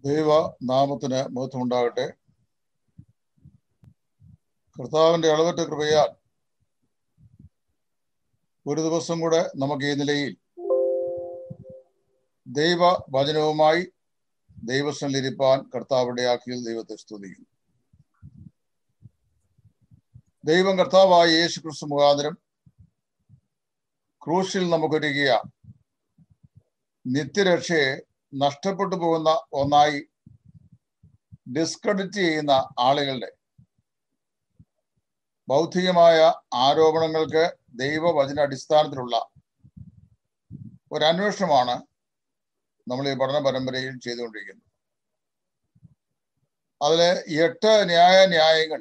ദൈവ നാമത്തിന് മഹത്വമുണ്ടാകട്ടെ കർത്താവിന്റെ അളവറ്റ കൃപയാൽ ഒരു ദിവസം കൂടെ നമുക്ക് ഈ നിലയിൽ ദൈവ വചനവുമായി ദൈവസ്ഥലിരിപ്പാൻ കർത്താവിന്റെ ആക്കിയിൽ ദൈവത്തെ സ്തുതിക്കുന്നു ദൈവം കർത്താവായ യേശു ക്രിസ്തു മുഖാന്തരം ക്രൂശിൽ നമുക്കൊരുക്കിയ നിത്യരക്ഷയെ നഷ്ടപ്പെട്ടു പോകുന്ന ഒന്നായി ഡിസ്ക്രെഡിറ്റ് ചെയ്യുന്ന ആളുകളുടെ ബൗദ്ധികമായ ആരോപണങ്ങൾക്ക് ദൈവവചന അടിസ്ഥാനത്തിലുള്ള ഒരു അന്വേഷണമാണ് നമ്മൾ ഈ പഠന പരമ്പരയിൽ ചെയ്തുകൊണ്ടിരിക്കുന്നത് അതിലെ എട്ട് ന്യായ ന്യായങ്ങൾ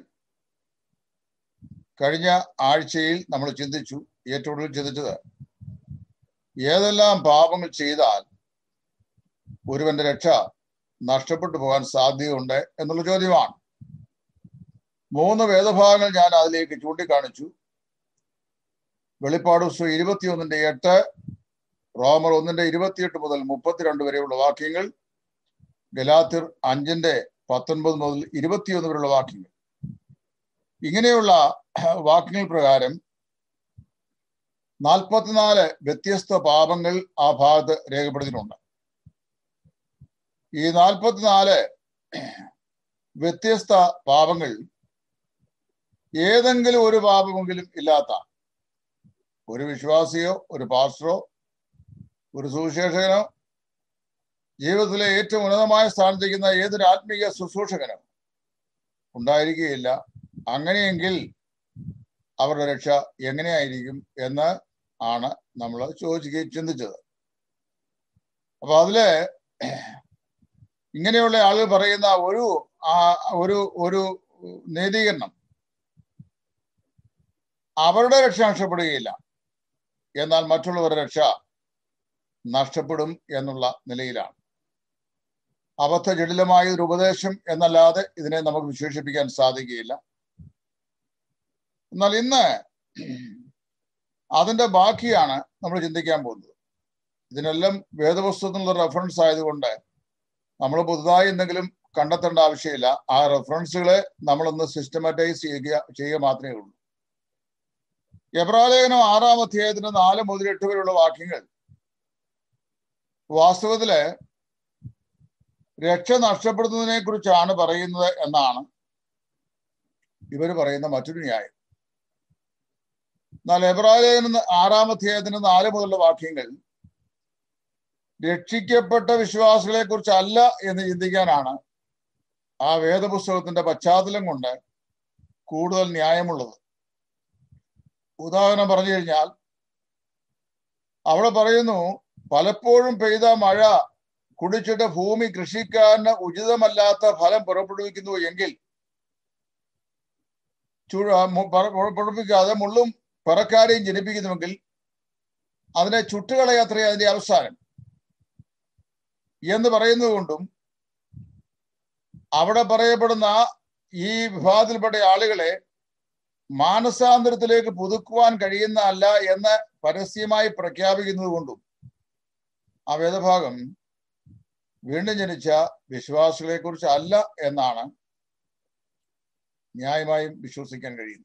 കഴിഞ്ഞ ആഴ്ചയിൽ നമ്മൾ ചിന്തിച്ചു ഏറ്റവും കൂടുതൽ ചിന്തിച്ചത് ഏതെല്ലാം പാപങ്ങൾ ചെയ്താൽ ഒരുവന്റെ രക്ഷ നഷ്ടപ്പെട്ടു പോകാൻ സാധ്യതയുണ്ട് എന്നുള്ള ചോദ്യമാണ് മൂന്ന് വേദഭാഗങ്ങൾ ഞാൻ അതിലേക്ക് ചൂണ്ടിക്കാണിച്ചു വെളിപ്പാട് പുസ്തകം ഇരുപത്തിയൊന്നിന്റെ എട്ട് റോമർ ഒന്നിന്റെ ഇരുപത്തിയെട്ട് മുതൽ മുപ്പത്തിരണ്ട് വരെയുള്ള വാക്യങ്ങൾ ഗലാത്തിർ അഞ്ചിന്റെ പത്തൊൻപത് മുതൽ ഇരുപത്തിയൊന്ന് വരെയുള്ള വാക്യങ്ങൾ ഇങ്ങനെയുള്ള വാക്യങ്ങൾ പ്രകാരം നാൽപ്പത്തിനാല് വ്യത്യസ്ത പാപങ്ങൾ ആ ഭാഗത്ത് രേഖപ്പെടുത്തിയിട്ടുണ്ട് ഈ നാൽപ്പത്തിനാല് വ്യത്യസ്ത പാപങ്ങൾ ഏതെങ്കിലും ഒരു പാപമെങ്കിലും ഇല്ലാത്ത ഒരു വിശ്വാസിയോ ഒരു പാസ്റ്ററോ ഒരു സുവിശേഷകനോ ജീവിതത്തിലെ ഏറ്റവും ഉന്നതമായ സ്ഥാനത്തിരിക്കുന്ന ഏതൊരു ആത്മീയ ശുശ്രൂഷകനോ ഉണ്ടായിരിക്കുകയില്ല അങ്ങനെയെങ്കിൽ അവരുടെ രക്ഷ എങ്ങനെയായിരിക്കും എന്ന് ആണ് നമ്മൾ ചോദിക്കുകയും ചിന്തിച്ചത് അപ്പൊ അതില് ഇങ്ങനെയുള്ള ആളുകൾ പറയുന്ന ഒരു ഒരു ഒരു നീതീകരണം അവരുടെ രക്ഷ നഷ്ടപ്പെടുകയില്ല എന്നാൽ മറ്റുള്ളവരുടെ രക്ഷ നഷ്ടപ്പെടും എന്നുള്ള നിലയിലാണ് അബദ്ധ ജടിലമായ ഒരു ഉപദേശം എന്നല്ലാതെ ഇതിനെ നമുക്ക് വിശേഷിപ്പിക്കാൻ സാധിക്കുകയില്ല എന്നാൽ ഇന്ന് അതിന്റെ ബാക്കിയാണ് നമ്മൾ ചിന്തിക്കാൻ പോകുന്നത് ഇതിനെല്ലാം വേദപുസ്തകത്തിനുള്ള റെഫറൻസ് ആയതുകൊണ്ട് നമ്മൾ പുതുതായി എന്തെങ്കിലും കണ്ടെത്തേണ്ട ആവശ്യമില്ല ആ റെഫറൻസുകളെ നമ്മളൊന്ന് സിസ്റ്റമാറ്റൈസ് ചെയ്യുക ചെയ്യുക മാത്രമേ ഉള്ളൂ എബ്രാലേഖനം ആറാം അധ്യായത്തിന് നാല് മുതൽ എട്ട് വരെയുള്ള വാക്യങ്ങൾ വാസ്തവത്തില് രക്ഷ നഷ്ടപ്പെടുന്നതിനെ കുറിച്ചാണ് പറയുന്നത് എന്നാണ് ഇവർ പറയുന്ന മറ്റൊരു ന്യായം എന്നാൽ എബ്രാലേഖനം ആറാം അധ്യായത്തിന് നാല് മുതലുള്ള വാക്യങ്ങൾ രക്ഷിക്കപ്പെട്ട വിശ്വാസികളെ കുറിച്ചല്ല എന്ന് ചിന്തിക്കാനാണ് ആ വേദപുസ്തകത്തിന്റെ പശ്ചാത്തലം കൊണ്ട് കൂടുതൽ ന്യായമുള്ളത് ഉദാഹരണം പറഞ്ഞു കഴിഞ്ഞാൽ അവിടെ പറയുന്നു പലപ്പോഴും പെയ്ത മഴ കുടിച്ചിട്ട് ഭൂമി കൃഷിക്കാരന് ഉചിതമല്ലാത്ത ഫലം പുറപ്പെടുവിക്കുന്നു എങ്കിൽ പുറപ്പെടുവിക്കാതെ മുള്ളും പറക്കാരെയും ജനിപ്പിക്കുന്നുവെങ്കിൽ അതിനെ ചുട്ടുകളയത്രേ അതിന്റെ അവസാനം എന്ന് പറയുന്നതുകൊണ്ടും അവിടെ പറയപ്പെടുന്ന ഈ വിഭാഗത്തിൽപ്പെട്ട ആളുകളെ മാനസാന്തരത്തിലേക്ക് പുതുക്കുവാൻ കഴിയുന്ന അല്ല എന്ന് പരസ്യമായി പ്രഖ്യാപിക്കുന്നത് കൊണ്ടും ആ വേദഭാഗം വീണ്ടും ജനിച്ച വിശ്വാസികളെ കുറിച്ച് അല്ല എന്നാണ് ന്യായമായും വിശ്വസിക്കാൻ കഴിയുന്നത്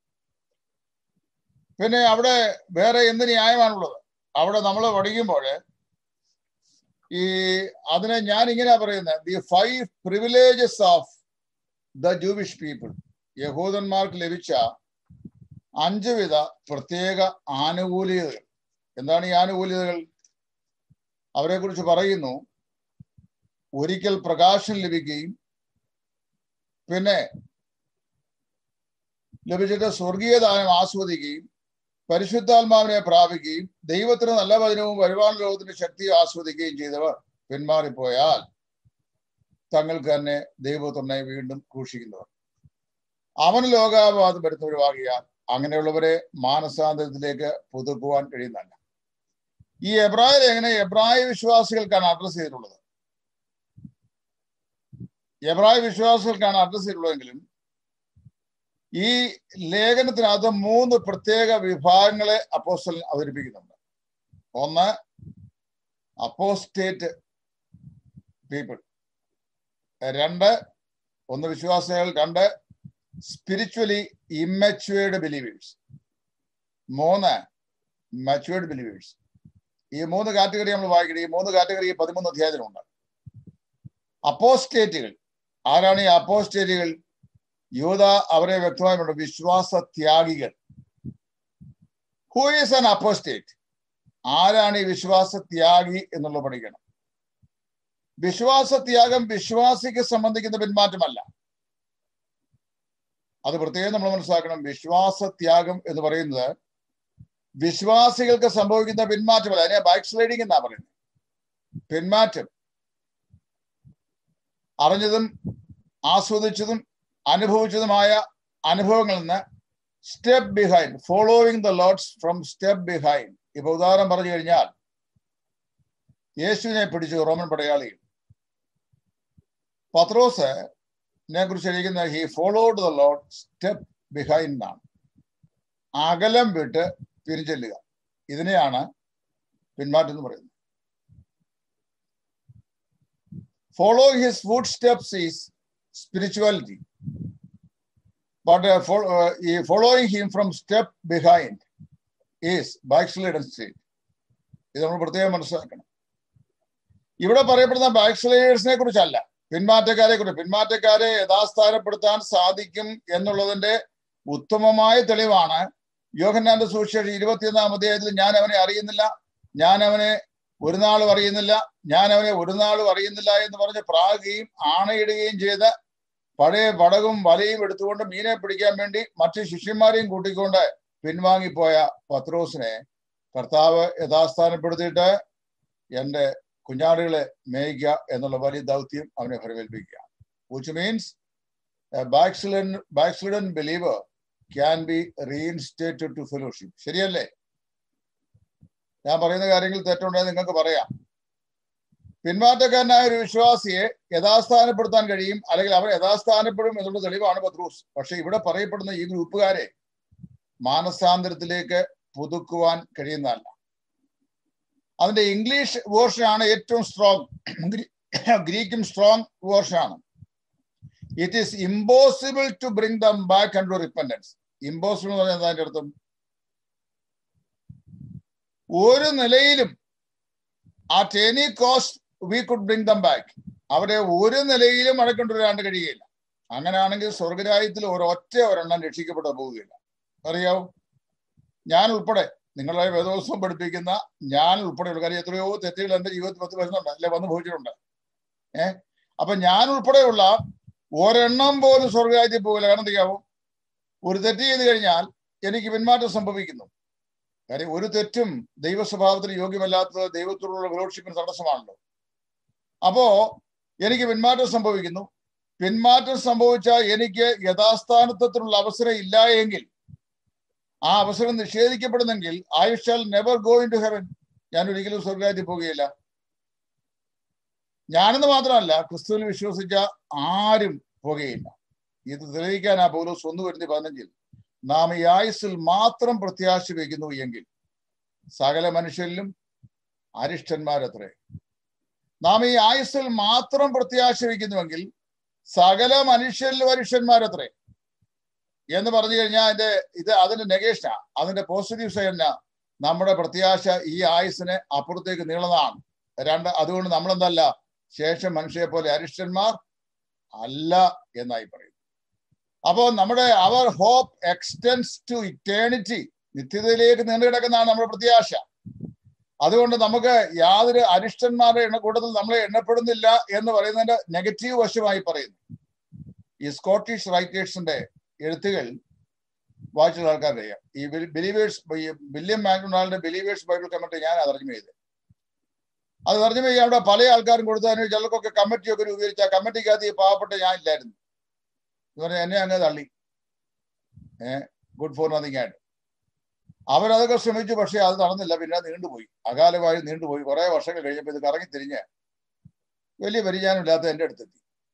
പിന്നെ അവിടെ വേറെ എന്ത് ന്യായമാണുള്ളത് അവിടെ നമ്മൾ പഠിക്കുമ്പോൾ ഈ അതിനെ ഞാൻ ഇങ്ങനെ പറയുന്നത് the five privileges of the Jewish people യഹൂദന്മാർക്ക് ലഭിച്ച അഞ്ച് വിധ പ്രത്യേക ആനുകൂല്യതകൾ എന്താണ് ഈ ആനുകൂല്യതകൾ അവരെ കുറിച്ച് പറയുന്നു ഒരിക്കൽ പ്രകാശം ലഭിക്കുകയും പിന്നെ ലഭിച്ചിട്ട് സ്വർഗീയ ദാനം ആസ്വദിക്കുകയും പരിശുദ്ധാത്മാവിനെ പ്രാപിക്കുകയും ദൈവത്തിന് നല്ല വചനവും വരുവാൻ ലോകത്തിന്റെ ശക്തിയും ആസ്വദിക്കുകയും ചെയ്തവർ പിന്മാറിപ്പോയാൽ തങ്ങൾക്ക് തന്നെ ദൈവത്തിനെ വീണ്ടും ക്രൂശിക്കുന്നവർ അവന് ലോകാപാതം വരുന്നവരുമാകിയാൽ അങ്ങനെയുള്ളവരെ മാനസാന്തരത്തിലേക്ക് പുതുക്കുവാൻ കഴിയുന്നല്ല ഈ എബ്രായർ എങ്ങനെ എബ്രായ വിശ്വാസികൾക്കാണ് അഡ്രസ് ചെയ്തിട്ടുള്ളത് എബ്രായ വിശ്വാസികൾക്കാണ് അഡ്രസ് ചെയ്തിട്ടുള്ളതെങ്കിലും ഈ ലേഖനത്തിനകത്ത് മൂന്ന് പ്രത്യേക വിഭാഗങ്ങളെ അപ്പോസ്റ്റൽ അവതരിപ്പിക്കുന്നുണ്ട് ഒന്ന് അപ്പോസ്റ്റേറ്റ് പീപ്പിൾ രണ്ട് ഒന്ന് വിശ്വാസികൾ രണ്ട് സ്പിരിച്വലി ഇമ്മച്വേർഡ് ബിലീവേഴ്സ് മൂന്ന് മച്വേർഡ് ബിലീവേഴ്സ് ഈ മൂന്ന് കാറ്റഗറി നമ്മൾ വായിക്കണം ഈ മൂന്ന് കാറ്റഗറി പതിമൂന്ന് അധ്യായത്തിലുണ്ട് അപ്പോസ്റ്റേറ്റുകൾ ആരാണ് ഈ അപ്പോസ്റ്റേറ്റുകൾ യൂത അവരെ വ്യക്തമായി പറഞ്ഞു വിശ്വാസ ത്യാഗികൾ ഹൂ ഈസ് ആൻ അപ്പോസ്റ്റേറ്റ് ആരാണ് ഈ വിശ്വാസ ത്യാഗി എന്നുള്ളത് പഠിക്കണം വിശ്വാസ ത്യാഗം വിശ്വാസിക്ക് സംബന്ധിക്കുന്ന പിന്മാറ്റമല്ല അത് പ്രത്യേകം നമ്മൾ മനസ്സിലാക്കണം വിശ്വാസ ത്യാഗം എന്ന് പറയുന്നത് വിശ്വാസികൾക്ക് സംഭവിക്കുന്ന പിന്മാറ്റമല്ല അതിനെ ബാക്ക് സ്ലൈഡിംഗ് എന്നാ പറയുന്നത് പിന്മാറ്റം അറിഞ്ഞതും ആസ്വദിച്ചതും അനുഭവിച്ചതുമായ അനുഭവങ്ങളിൽ നിന്ന് step behind following the Lord's from step behind ഇപ്പൊ ഉദാഹരണം പറഞ്ഞു കഴിഞ്ഞാൽ യേശുവിനെ പിടിച്ചു റോമൻ പടയാളികൾ പത്രോസ് നെ കുറിച്ച് എഴുതിക്കുന്ന he followed the Lord step behind എന്നാണ് അകലം വിട്ട് പിരിച്ചെല്ലുക ഇതിനെയാണ് പിന്മാറ്റം എന്ന് പറയുന്നത് follow his foot steps is spirituality but following him from step behind is backslide state ഇത് നമ്മൾ പ്രത്യേകം മനസ്സിലാക്കണം ഇവിടെ പറയപ്പെടുന്ന ബാക്സ്ലൈഡേഴ്സിനെ കുറിച്ചല്ല പിന്മാറ്റക്കാരെ കുറിച്ച് പിന്മാറ്റക്കാരെ യഥാസ്ഥാനപ്പെടുത്താൻ സാധിക്കും എന്നുള്ളതിന്റെ ഉത്തമമായ തെളിവാണ് യോഹന്നാന്റെ സുവിശേഷം ഇരുപത്തിയൊന്നാം അധ്യായത്തിൽ ഞാൻ അവനെ അറിയുന്നില്ല ഞാൻ അവനെ ഒരു നാളും അറിയുന്നില്ല ഞാൻ അവനെ ഒരു നാളും അറിയുന്നില്ല എന്ന് പറഞ്ഞ് പ്രാകുകയും ആണയിടുകയും ചെയ്ത് പഴയ വടകും വലയും എടുത്തുകൊണ്ട് മീനെ പിടിക്കാൻ വേണ്ടി മറ്റു ശിഷ്യന്മാരെയും കൂട്ടിക്കൊണ്ട് പിൻവാങ്ങിപ്പോയ പത്രോസിനെ കർത്താവ് യഥാസ്ഥാനപ്പെടുത്തിയിട്ട് എൻ്റെ കുഞ്ഞാടുകളെ മേയിക്കുക എന്നുള്ള വലിയ ദൗത്യം അവനെ ഫലമേൽപ്പിക്കുക which means backslidden backslidden believer can be reinstated to fellowship ശരിയല്ലേ ഞാൻ പറയുന്ന കാര്യങ്ങൾ തെറ്റുണ്ടെന്ന് നിങ്ങൾക്ക് പറയാം പിന്മാറ്റക്കാരനായ ഒരു വിശ്വാസിയെ യഥാസ്ഥാനപ്പെടുത്താൻ കഴിയും അല്ലെങ്കിൽ അവർ യഥാസ്ഥാനപ്പെടും എന്നുള്ള തെളിവാണ് പത്രൂസ് പക്ഷെ ഇവിടെ പറയപ്പെടുന്ന ഈ ഗ്രൂപ്പുകാരെ മാനസാന്തരത്തിലേക്ക് പുതുക്കുവാൻ കഴിയുന്നതല്ല അതിന്റെ ഇംഗ്ലീഷ് വേർഷൻ ആണ് ഏറ്റവും സ്ട്രോങ് ഗ്രീക്കും സ്ട്രോങ് വേർഷൻ ആണ് it is impossible to bring them back unto repentance impossible എന്ന് പറഞ്ഞാൽ അതിന്റെ അർത്ഥം ഒരു നിലയിലും at any cost we could bring them back അവരെ ഒരു നിലയിലും മടക്കൊണ്ടുവരാണ്ട് കഴിയുകയില്ല അങ്ങനെയാണെങ്കിൽ സ്വർഗരാജ്യത്തിൽ ഒരൊറ്റ ഒരെണ്ണം രക്ഷിക്കപ്പെട്ട് പോവുകയില്ല അറിയാവും ഞാൻ ഉൾപ്പെടെ നിങ്ങളെ വേദോത്സവം പഠിപ്പിക്കുന്ന ഞാൻ ഉൾപ്പെടെയുള്ള കാര്യം എത്രയോ തെറ്റുകൾ എന്റെ ജീവിതത്തിൽ പത്ത് വരുന്നുണ്ട് അല്ലെ വന്നു ഭവിച്ചിട്ടുണ്ട് ഏഹ് അപ്പൊ ഞാൻ ഉൾപ്പെടെയുള്ള ഒരെണ്ണം പോലും സ്വർഗരാജ്യത്തിൽ പോകില്ല കാരണം എന്തൊക്കെയാവും ഒരു തെറ്റ് ചെയ്ത് കഴിഞ്ഞാൽ എനിക്ക് പിന്മാറ്റം സംഭവിക്കുന്നു കാര്യം ഒരു തെറ്റും ദൈവ സ്വഭാവത്തിന് യോഗ്യമല്ലാത്തത് ദൈവത്തോടുള്ള വിരോക്ഷിപ്പിന് തടസ്സമാണല്ലോ അപ്പോ എനിക്ക് പിന്മാറ്റം സംഭവിക്കുന്നു പിന്മാറ്റം സംഭവിച്ചാൽ എനിക്ക് യഥാസ്ഥാനത്വത്തിനുള്ള അവസരം ഇല്ല എങ്കിൽ ആ അവസരം നിഷേധിക്കപ്പെടുന്നെങ്കിൽ I shall never go into heaven ഞാൻ ഒരിക്കലും സ്വർഗരാജ്യത്തിൽ പോകുകയില്ല ഞാനെന്ന് മാത്രമല്ല ക്രിസ്തുവിൽ വിശ്വസിച്ച ആരും പോകുകയില്ല ഇത് തെളിയിക്കാൻ ആ പൗലോസ് ഒന്ന് വരുന്ന പതിനഞ്ചിൽ നാം ഈ ആയുസ്സിൽ മാത്രം പ്രത്യാശ വയ്ക്കുന്നു എങ്കിൽ സകല മനുഷ്യരിലും അരിഷ്ടന്മാരത്രേ നാം ഈ ആയുസ്സിൽ മാത്രം പ്രത്യാശ വയ്ക്കുന്നുവെങ്കിൽ സകല മനുഷ്യരിലും അരിഷ്ടന്മാരത്രേ എന്ന് പറഞ്ഞു കഴിഞ്ഞാൽ അതിന്റെ ഇത് അതിന്റെ നെഗേഷനാ അതിന്റെ പോസിറ്റീവ് സൈഡിന നമ്മുടെ പ്രത്യാശ ഈ ആയുസിനെ അപ്പുറത്തേക്ക് നീളതാണ് രണ്ട് അതുകൊണ്ട് നമ്മളെന്തല്ല ശേഷം മനുഷ്യരെ പോലെ അരിഷ്ടന്മാർ അല്ല എന്നായി പറയും അപ്പോൾ നമ്മുടെ അവർ ഹോപ്പ് എക്സ്റ്റെൻസ് ടു ഇറ്റേണിറ്റി നിത്യതയിലേക്ക് നീണ്ടു കിടക്കുന്നതാണ് നമ്മുടെ പ്രത്യാശ അതുകൊണ്ട് നമുക്ക് യാതൊരു അരിഷ്ടന്മാരുടെ എണ്ണ കൂട്ടത്തിൽ നമ്മളെ എണ്ണപ്പെടുന്നില്ല എന്ന് പറയുന്നതിന്റെ നെഗറ്റീവ് വശമായി പറയുന്നു ഈ സ്കോട്ടിഷ് റൈറ്റേഴ്സിന്റെ എഴുത്തുകൾ വായിച്ചുള്ള ആൾക്കാരറിയാം ഈ ബിലീവേഴ്സ് വില്യം മാക്ഡൊണാൾഡിന്റെ ബിലീവേഴ്സ് ബൈബിൾ കമ്മിറ്റി ഞാൻ തർജ്ജമ ചെയ്ത് അത് തർജ്ജമ ചെയ്യാൻ അവിടെ പല ആൾക്കാരും കൊടുത്തതിന് ചിലർക്കൊക്കെ കമ്മിറ്റിയൊക്കെ രൂപീകരിച്ച കമ്മിറ്റിക്കകത്ത് ഈ പാവപ്പെട്ട ഞാൻ ഇല്ലായിരുന്നു എന്ന് പറഞ്ഞാൽ എന്നെ അങ്ങ് തള്ളി ഏഹ് ഗുഡ് ഫോർ നത്തിങ് ആയിട്ട് അവരതൊക്കെ ശ്രമിച്ചു പക്ഷേ അത് നടന്നില്ല പിന്നെ നീണ്ടുപോയി അകാലമായി നീണ്ടുപോയി കുറെ വർഷങ്ങൾ കഴിഞ്ഞപ്പോൾ ഇത് കറങ്ങി തിരിഞ്ഞ് വലിയ പരിചാനമില്ലാത്ത എൻ്റെ അടുത്തെത്തി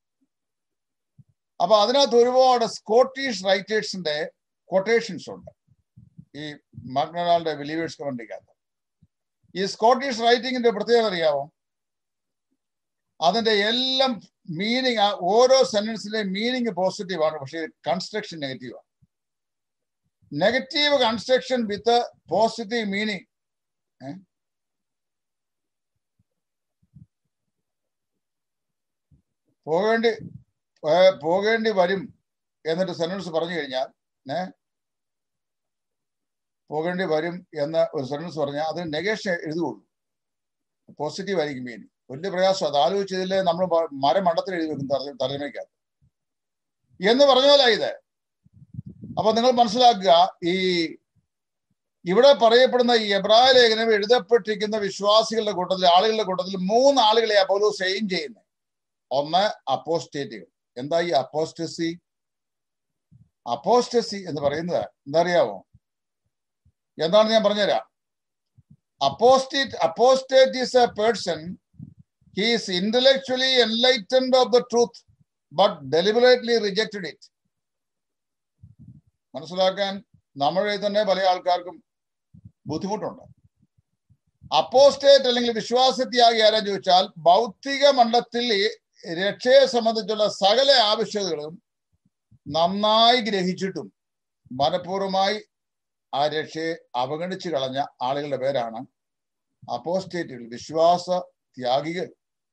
അപ്പൊ അതിനകത്ത് ഒരുപാട് സ്കോട്ടിഷ് റൈറ്റേഴ്സിന്റെ കൊട്ടേഷൻസ് ഉണ്ട് ഈ മക്ഡൊണാൾഡ് ബിലീവേഴ്സ് കമന്റിക്കകത്ത് ഈ സ്കോട്ടിഷ് റൈറ്റിംഗിന്റെ പ്രത്യേകത അറിയാമോ അതിന്റെ എല്ലാം മീനിങ് ഓരോ സെന്റൻസിന്റെയും മീനിങ് പോസിറ്റീവ് ആണ് പക്ഷേ കൺസ്ട്രക്ഷൻ നെഗറ്റീവ് ആണ് negative construction with positive meaning പോകേണ്ടി ഏ, പോകേണ്ടി വരും എന്നിട്ട് സെന്റൻസ് പറഞ്ഞു കഴിഞ്ഞാൽ ഏ പോകേണ്ടി വരും എന്ന ഒരു സെന്റൻസ് പറഞ്ഞാൽ അത് നെഗേഷൻ എഴുതുകയുള്ളൂ പോസിറ്റീവ് ആയിരിക്കും മീനിങ് വലിയ പ്രയാസം അത് ആലോചിച്ചതിലെ നമ്മൾ മരം മണ്ടത്തിൽ എഴുതി വെക്കും തർജ്ജ- തർജ്ജമയ്ക്കകത്ത് എന്ന് പറഞ്ഞ പോലെ ഇത് അപ്പൊ നിങ്ങൾ മനസ്സിലാക്കുക ഈ ഇവിടെ പറയപ്പെടുന്ന ഈ എബ്രായ ലേഖനം എഴുതപ്പെട്ടിരിക്കുന്ന വിശ്വാസികളുടെ കൂട്ടത്തിൽ ആളുകളുടെ കൂട്ടത്തിൽ മൂന്ന് ആളുകളെ അപ്പോലോ സെയിം ചെയ്യുന്നത് ഒന്ന് അപ്പോസ്റ്റേറ്റുകൾ എന്താ ഈ അപ്പോസ്റ്റസി അപ്പോസ്റ്റസി എന്ന് പറയുന്നത് എന്താ അറിയാമോ എന്താണ് ഞാൻ പറഞ്ഞുതരാം apostate apostate is a person he is intellectually enlightened of the truth but deliberately rejected it മനസ്സിലാക്കാൻ നമ്മളിൽ തന്നെ പല ആൾക്കാർക്കും ബുദ്ധിമുട്ടുണ്ട് അപ്പോസ്റ്റേറ്റ് അല്ലെങ്കിൽ വിശ്വാസത്യാഗി ആരാ ചോദിച്ചാൽ ഭൗതിക മണ്ഡലത്തിൽ ഈ രക്ഷയെ സംബന്ധിച്ചുള്ള സകല ആവശ്യകതകളും നന്നായി ഗ്രഹിച്ചിട്ടും മനഃപൂർവ്വമായി ആ രക്ഷയെ അവഗണിച്ചു കളഞ്ഞ ആളുകളുടെ പേരാണ് അപ്പോസ്റ്റേറ്റുകൾ വിശ്വാസ ത്യാഗികൾ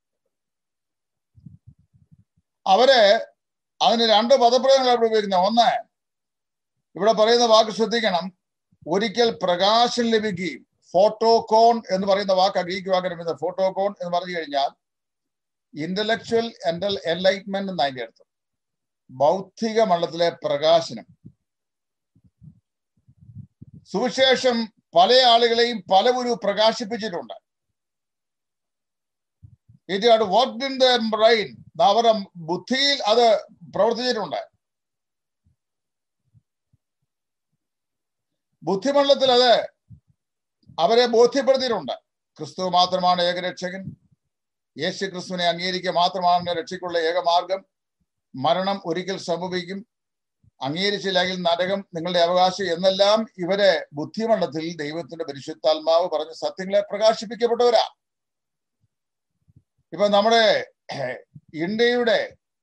അവര് അതിന് രണ്ട് പദപ്രയോഗങ്ങൾ അവിടെ ഉപയോഗിക്കുന്നത് ഒന്ന് ഇവിടെ പറയുന്ന വാക്ക് ശ്രദ്ധിക്കണം ഒരിക്കൽ പ്രകാശം ലഭിക്കുകയും ഫോട്ടോകോൺ എന്ന് പറയുന്ന വാക്ക് ഗ്രീക്ക് വാക്ക് ഫോട്ടോകോൺ എന്ന് പറഞ്ഞു കഴിഞ്ഞാൽ ഇന്റലക്ച്വൽ എൻഡൽ എൻലൈറ്റ്മെന്റ് എന്ന് അതിന്റെ അർത്ഥം ബൗദ്ധിക മണ്ഡലത്തിലെ പ്രകാശനം സുവിശേഷം പല ആളുകളെയും പലവരു പ്രകാശിപ്പിച്ചിട്ടുണ്ട് it had worked in the brain അവരുടെ ബുദ്ധിയിൽ അത് പ്രവർത്തിച്ചിട്ടുണ്ട് ബുദ്ധിമണ്ഡലത്തിൽ അത് അവരെ ബോധ്യപ്പെടുത്തിയിട്ടുണ്ട് ക്രിസ്തു മാത്രമാണ് ഏകരക്ഷകൻ യേശു ക്രിസ്തുവിനെ അംഗീകരിക്കുക മാത്രമാണ് രക്ഷയ്ക്കുള്ള ഏക മാർഗം മരണം ഒരിക്കൽ സംഭവിക്കും അംഗീകരിച്ചില്ലെങ്കിൽ നരകം നിങ്ങളുടെ അവകാശം എന്നെല്ലാം ഇവരെ ബുദ്ധിമണ്ഡലത്തിൽ ദൈവത്തിന്റെ പരിശുദ്ധാത്മാവ് പറഞ്ഞ സത്യങ്ങളെ പ്രകാശിപ്പിക്കപ്പെട്ടവരാ ഇപ്പൊ നമ്മുടെ ഇന്ത്യയുടെ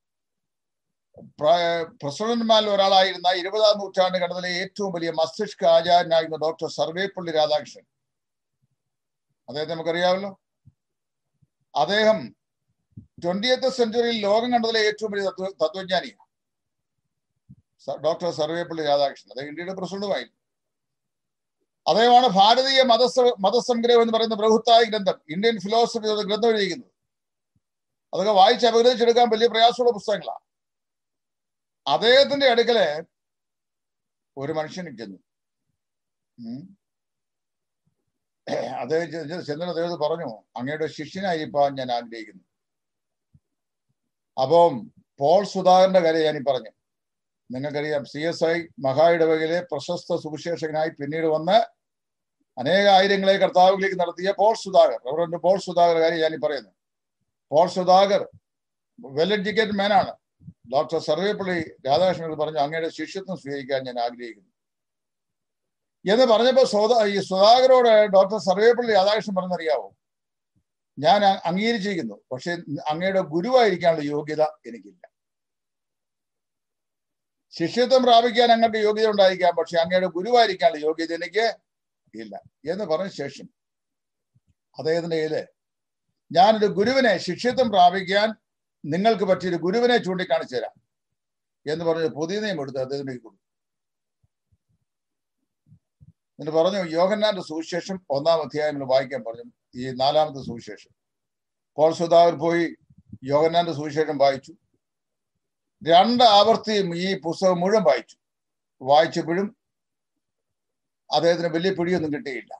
പ്രസിഡന്റ്മാരിൽ ഒരാളായിരുന്ന ഇരുപതാം നൂറ്റാണ്ട് കണ്ടതിലെ ഏറ്റവും വലിയ മസ്തിഷ്ക ആചാര്യനായിരുന്ന ഡോക്ടർ സർവേപ്പള്ളി രാധാകൃഷ്ണൻ അദ്ദേഹത്തെ നമുക്കറിയാമല്ലോ അദ്ദേഹം ട്വന്റിയത്ത് സെഞ്ചുറിയിൽ ലോകം കണ്ടതിലെ ഏറ്റവും വലിയ തത്വ തത്വജ്ഞാനിയാണ് ഡോക്ടർ സർവേപ്പള്ളി രാധാകൃഷ്ണൻ അദ്ദേഹം ഇന്ത്യയുടെ പ്രസിഡന്റുമായിരുന്നു അദ്ദേഹമാണ് ഭാരതീയ മതസ മതസംഗ്രഹം എന്ന് പറയുന്ന ബൃഹത്തായ ഗ്രന്ഥം ഇന്ത്യൻ ഫിലോസഫി എന്ന ഗ്രന്ഥം എഴുതിയിരിക്കുന്നത് അതൊക്കെ വായിച്ച് അപഗ്രഹിച്ചെടുക്കാൻ വലിയ പ്രയാസമുള്ള പുസ്തകങ്ങളാണ് അദ്ദേഹത്തിന്റെ അടുക്കല് ഒരു മനുഷ്യൻ ചെന്നു അദ്ദേഹം ചെന്നിട്ട് അദ്ദേഹം പറഞ്ഞു അങ്ങയുടെ ശിഷ്യനായിരിക്കാൻ ഞാൻ ആഗ്രഹിക്കുന്നു അപ്പം പോൾ സുധാകരന്റെ കാര്യം ഞാനീ പറഞ്ഞു നിങ്ങൾക്കറിയാം സി എസ് ഐ മഹായിടവകയിലെ പ്രശസ്ത സുവിശേഷകനായി പിന്നീട് വന്ന് അനേക ആയിരങ്ങളെ കർത്താവിലേക്ക് നടത്തിയ Paul Sudhakar reverend Paul Sudhakar കാര്യം ഞാനീ പറയുന്നു പോൾ സുധാകർ വെൽ എഡ്യൂക്കേറ്റഡ് മാനാണ് ഡോക്ടർ സർവേപ്പള്ളി രാധാകൃഷ്ണൻ പറഞ്ഞു അങ്ങയുടെ ശിഷ്യത്വം സ്വീകരിക്കാൻ ഞാൻ ആഗ്രഹിക്കുന്നു എന്ന് പറഞ്ഞപ്പോൾ സ്വത ഈ സുധാകരോട് ഡോക്ടർ സർവേപ്പള്ളി രാധാകൃഷ്ണൻ പറഞ്ഞറിയാവോ ഞാൻ അംഗീകരിച്ചിരിക്കുന്നു പക്ഷെ അങ്ങയുടെ ഗുരുവായിരിക്കാനുള്ള യോഗ്യത എനിക്കില്ല ശിഷ്യത്വം പ്രാപിക്കാൻ അങ്ങക്ക് യോഗ്യത ഉണ്ടായിരിക്കാം പക്ഷെ അങ്ങയുടെ ഗുരുവായിരിക്കാനുള്ള യോഗ്യത എനിക്ക് ഇല്ല എന്ന് പറഞ്ഞ ശേഷം അദ്ദേഹത്തിന്റെ കയ്യില് ഞാനൊരു ഗുരുവിനെ ശിഷ്യത്വം പ്രാപിക്കാൻ നിങ്ങൾക്ക് പറ്റിയൊരു ഗുരുവിനെ ചൂണ്ടിക്കാണിച്ചു തരാം എന്ന് പറഞ്ഞ് പുതിയ നിയമം എടുത്ത് അദ്ദേഹത്തിന് കൊടുത്തു എന്നിട്ട് പറഞ്ഞു യോഹന്നാന്റെ സുവിശേഷം ഒന്നാം അധ്യായം വായിക്കാൻ പറഞ്ഞു ഈ നാലാമത്തെ സുവിശേഷം പോൾ സുധാകർ പോയി യോഹന്നാന്റെ സുവിശേഷം വായിച്ചു രണ്ട് ആവർത്തിയും ഈ പുസ്തകം മുഴുവൻ വായിച്ചു വായിച്ചപ്പോഴും അദ്ദേഹത്തിന് വലിയ പിടിയൊന്നും കിട്ടിയില്ല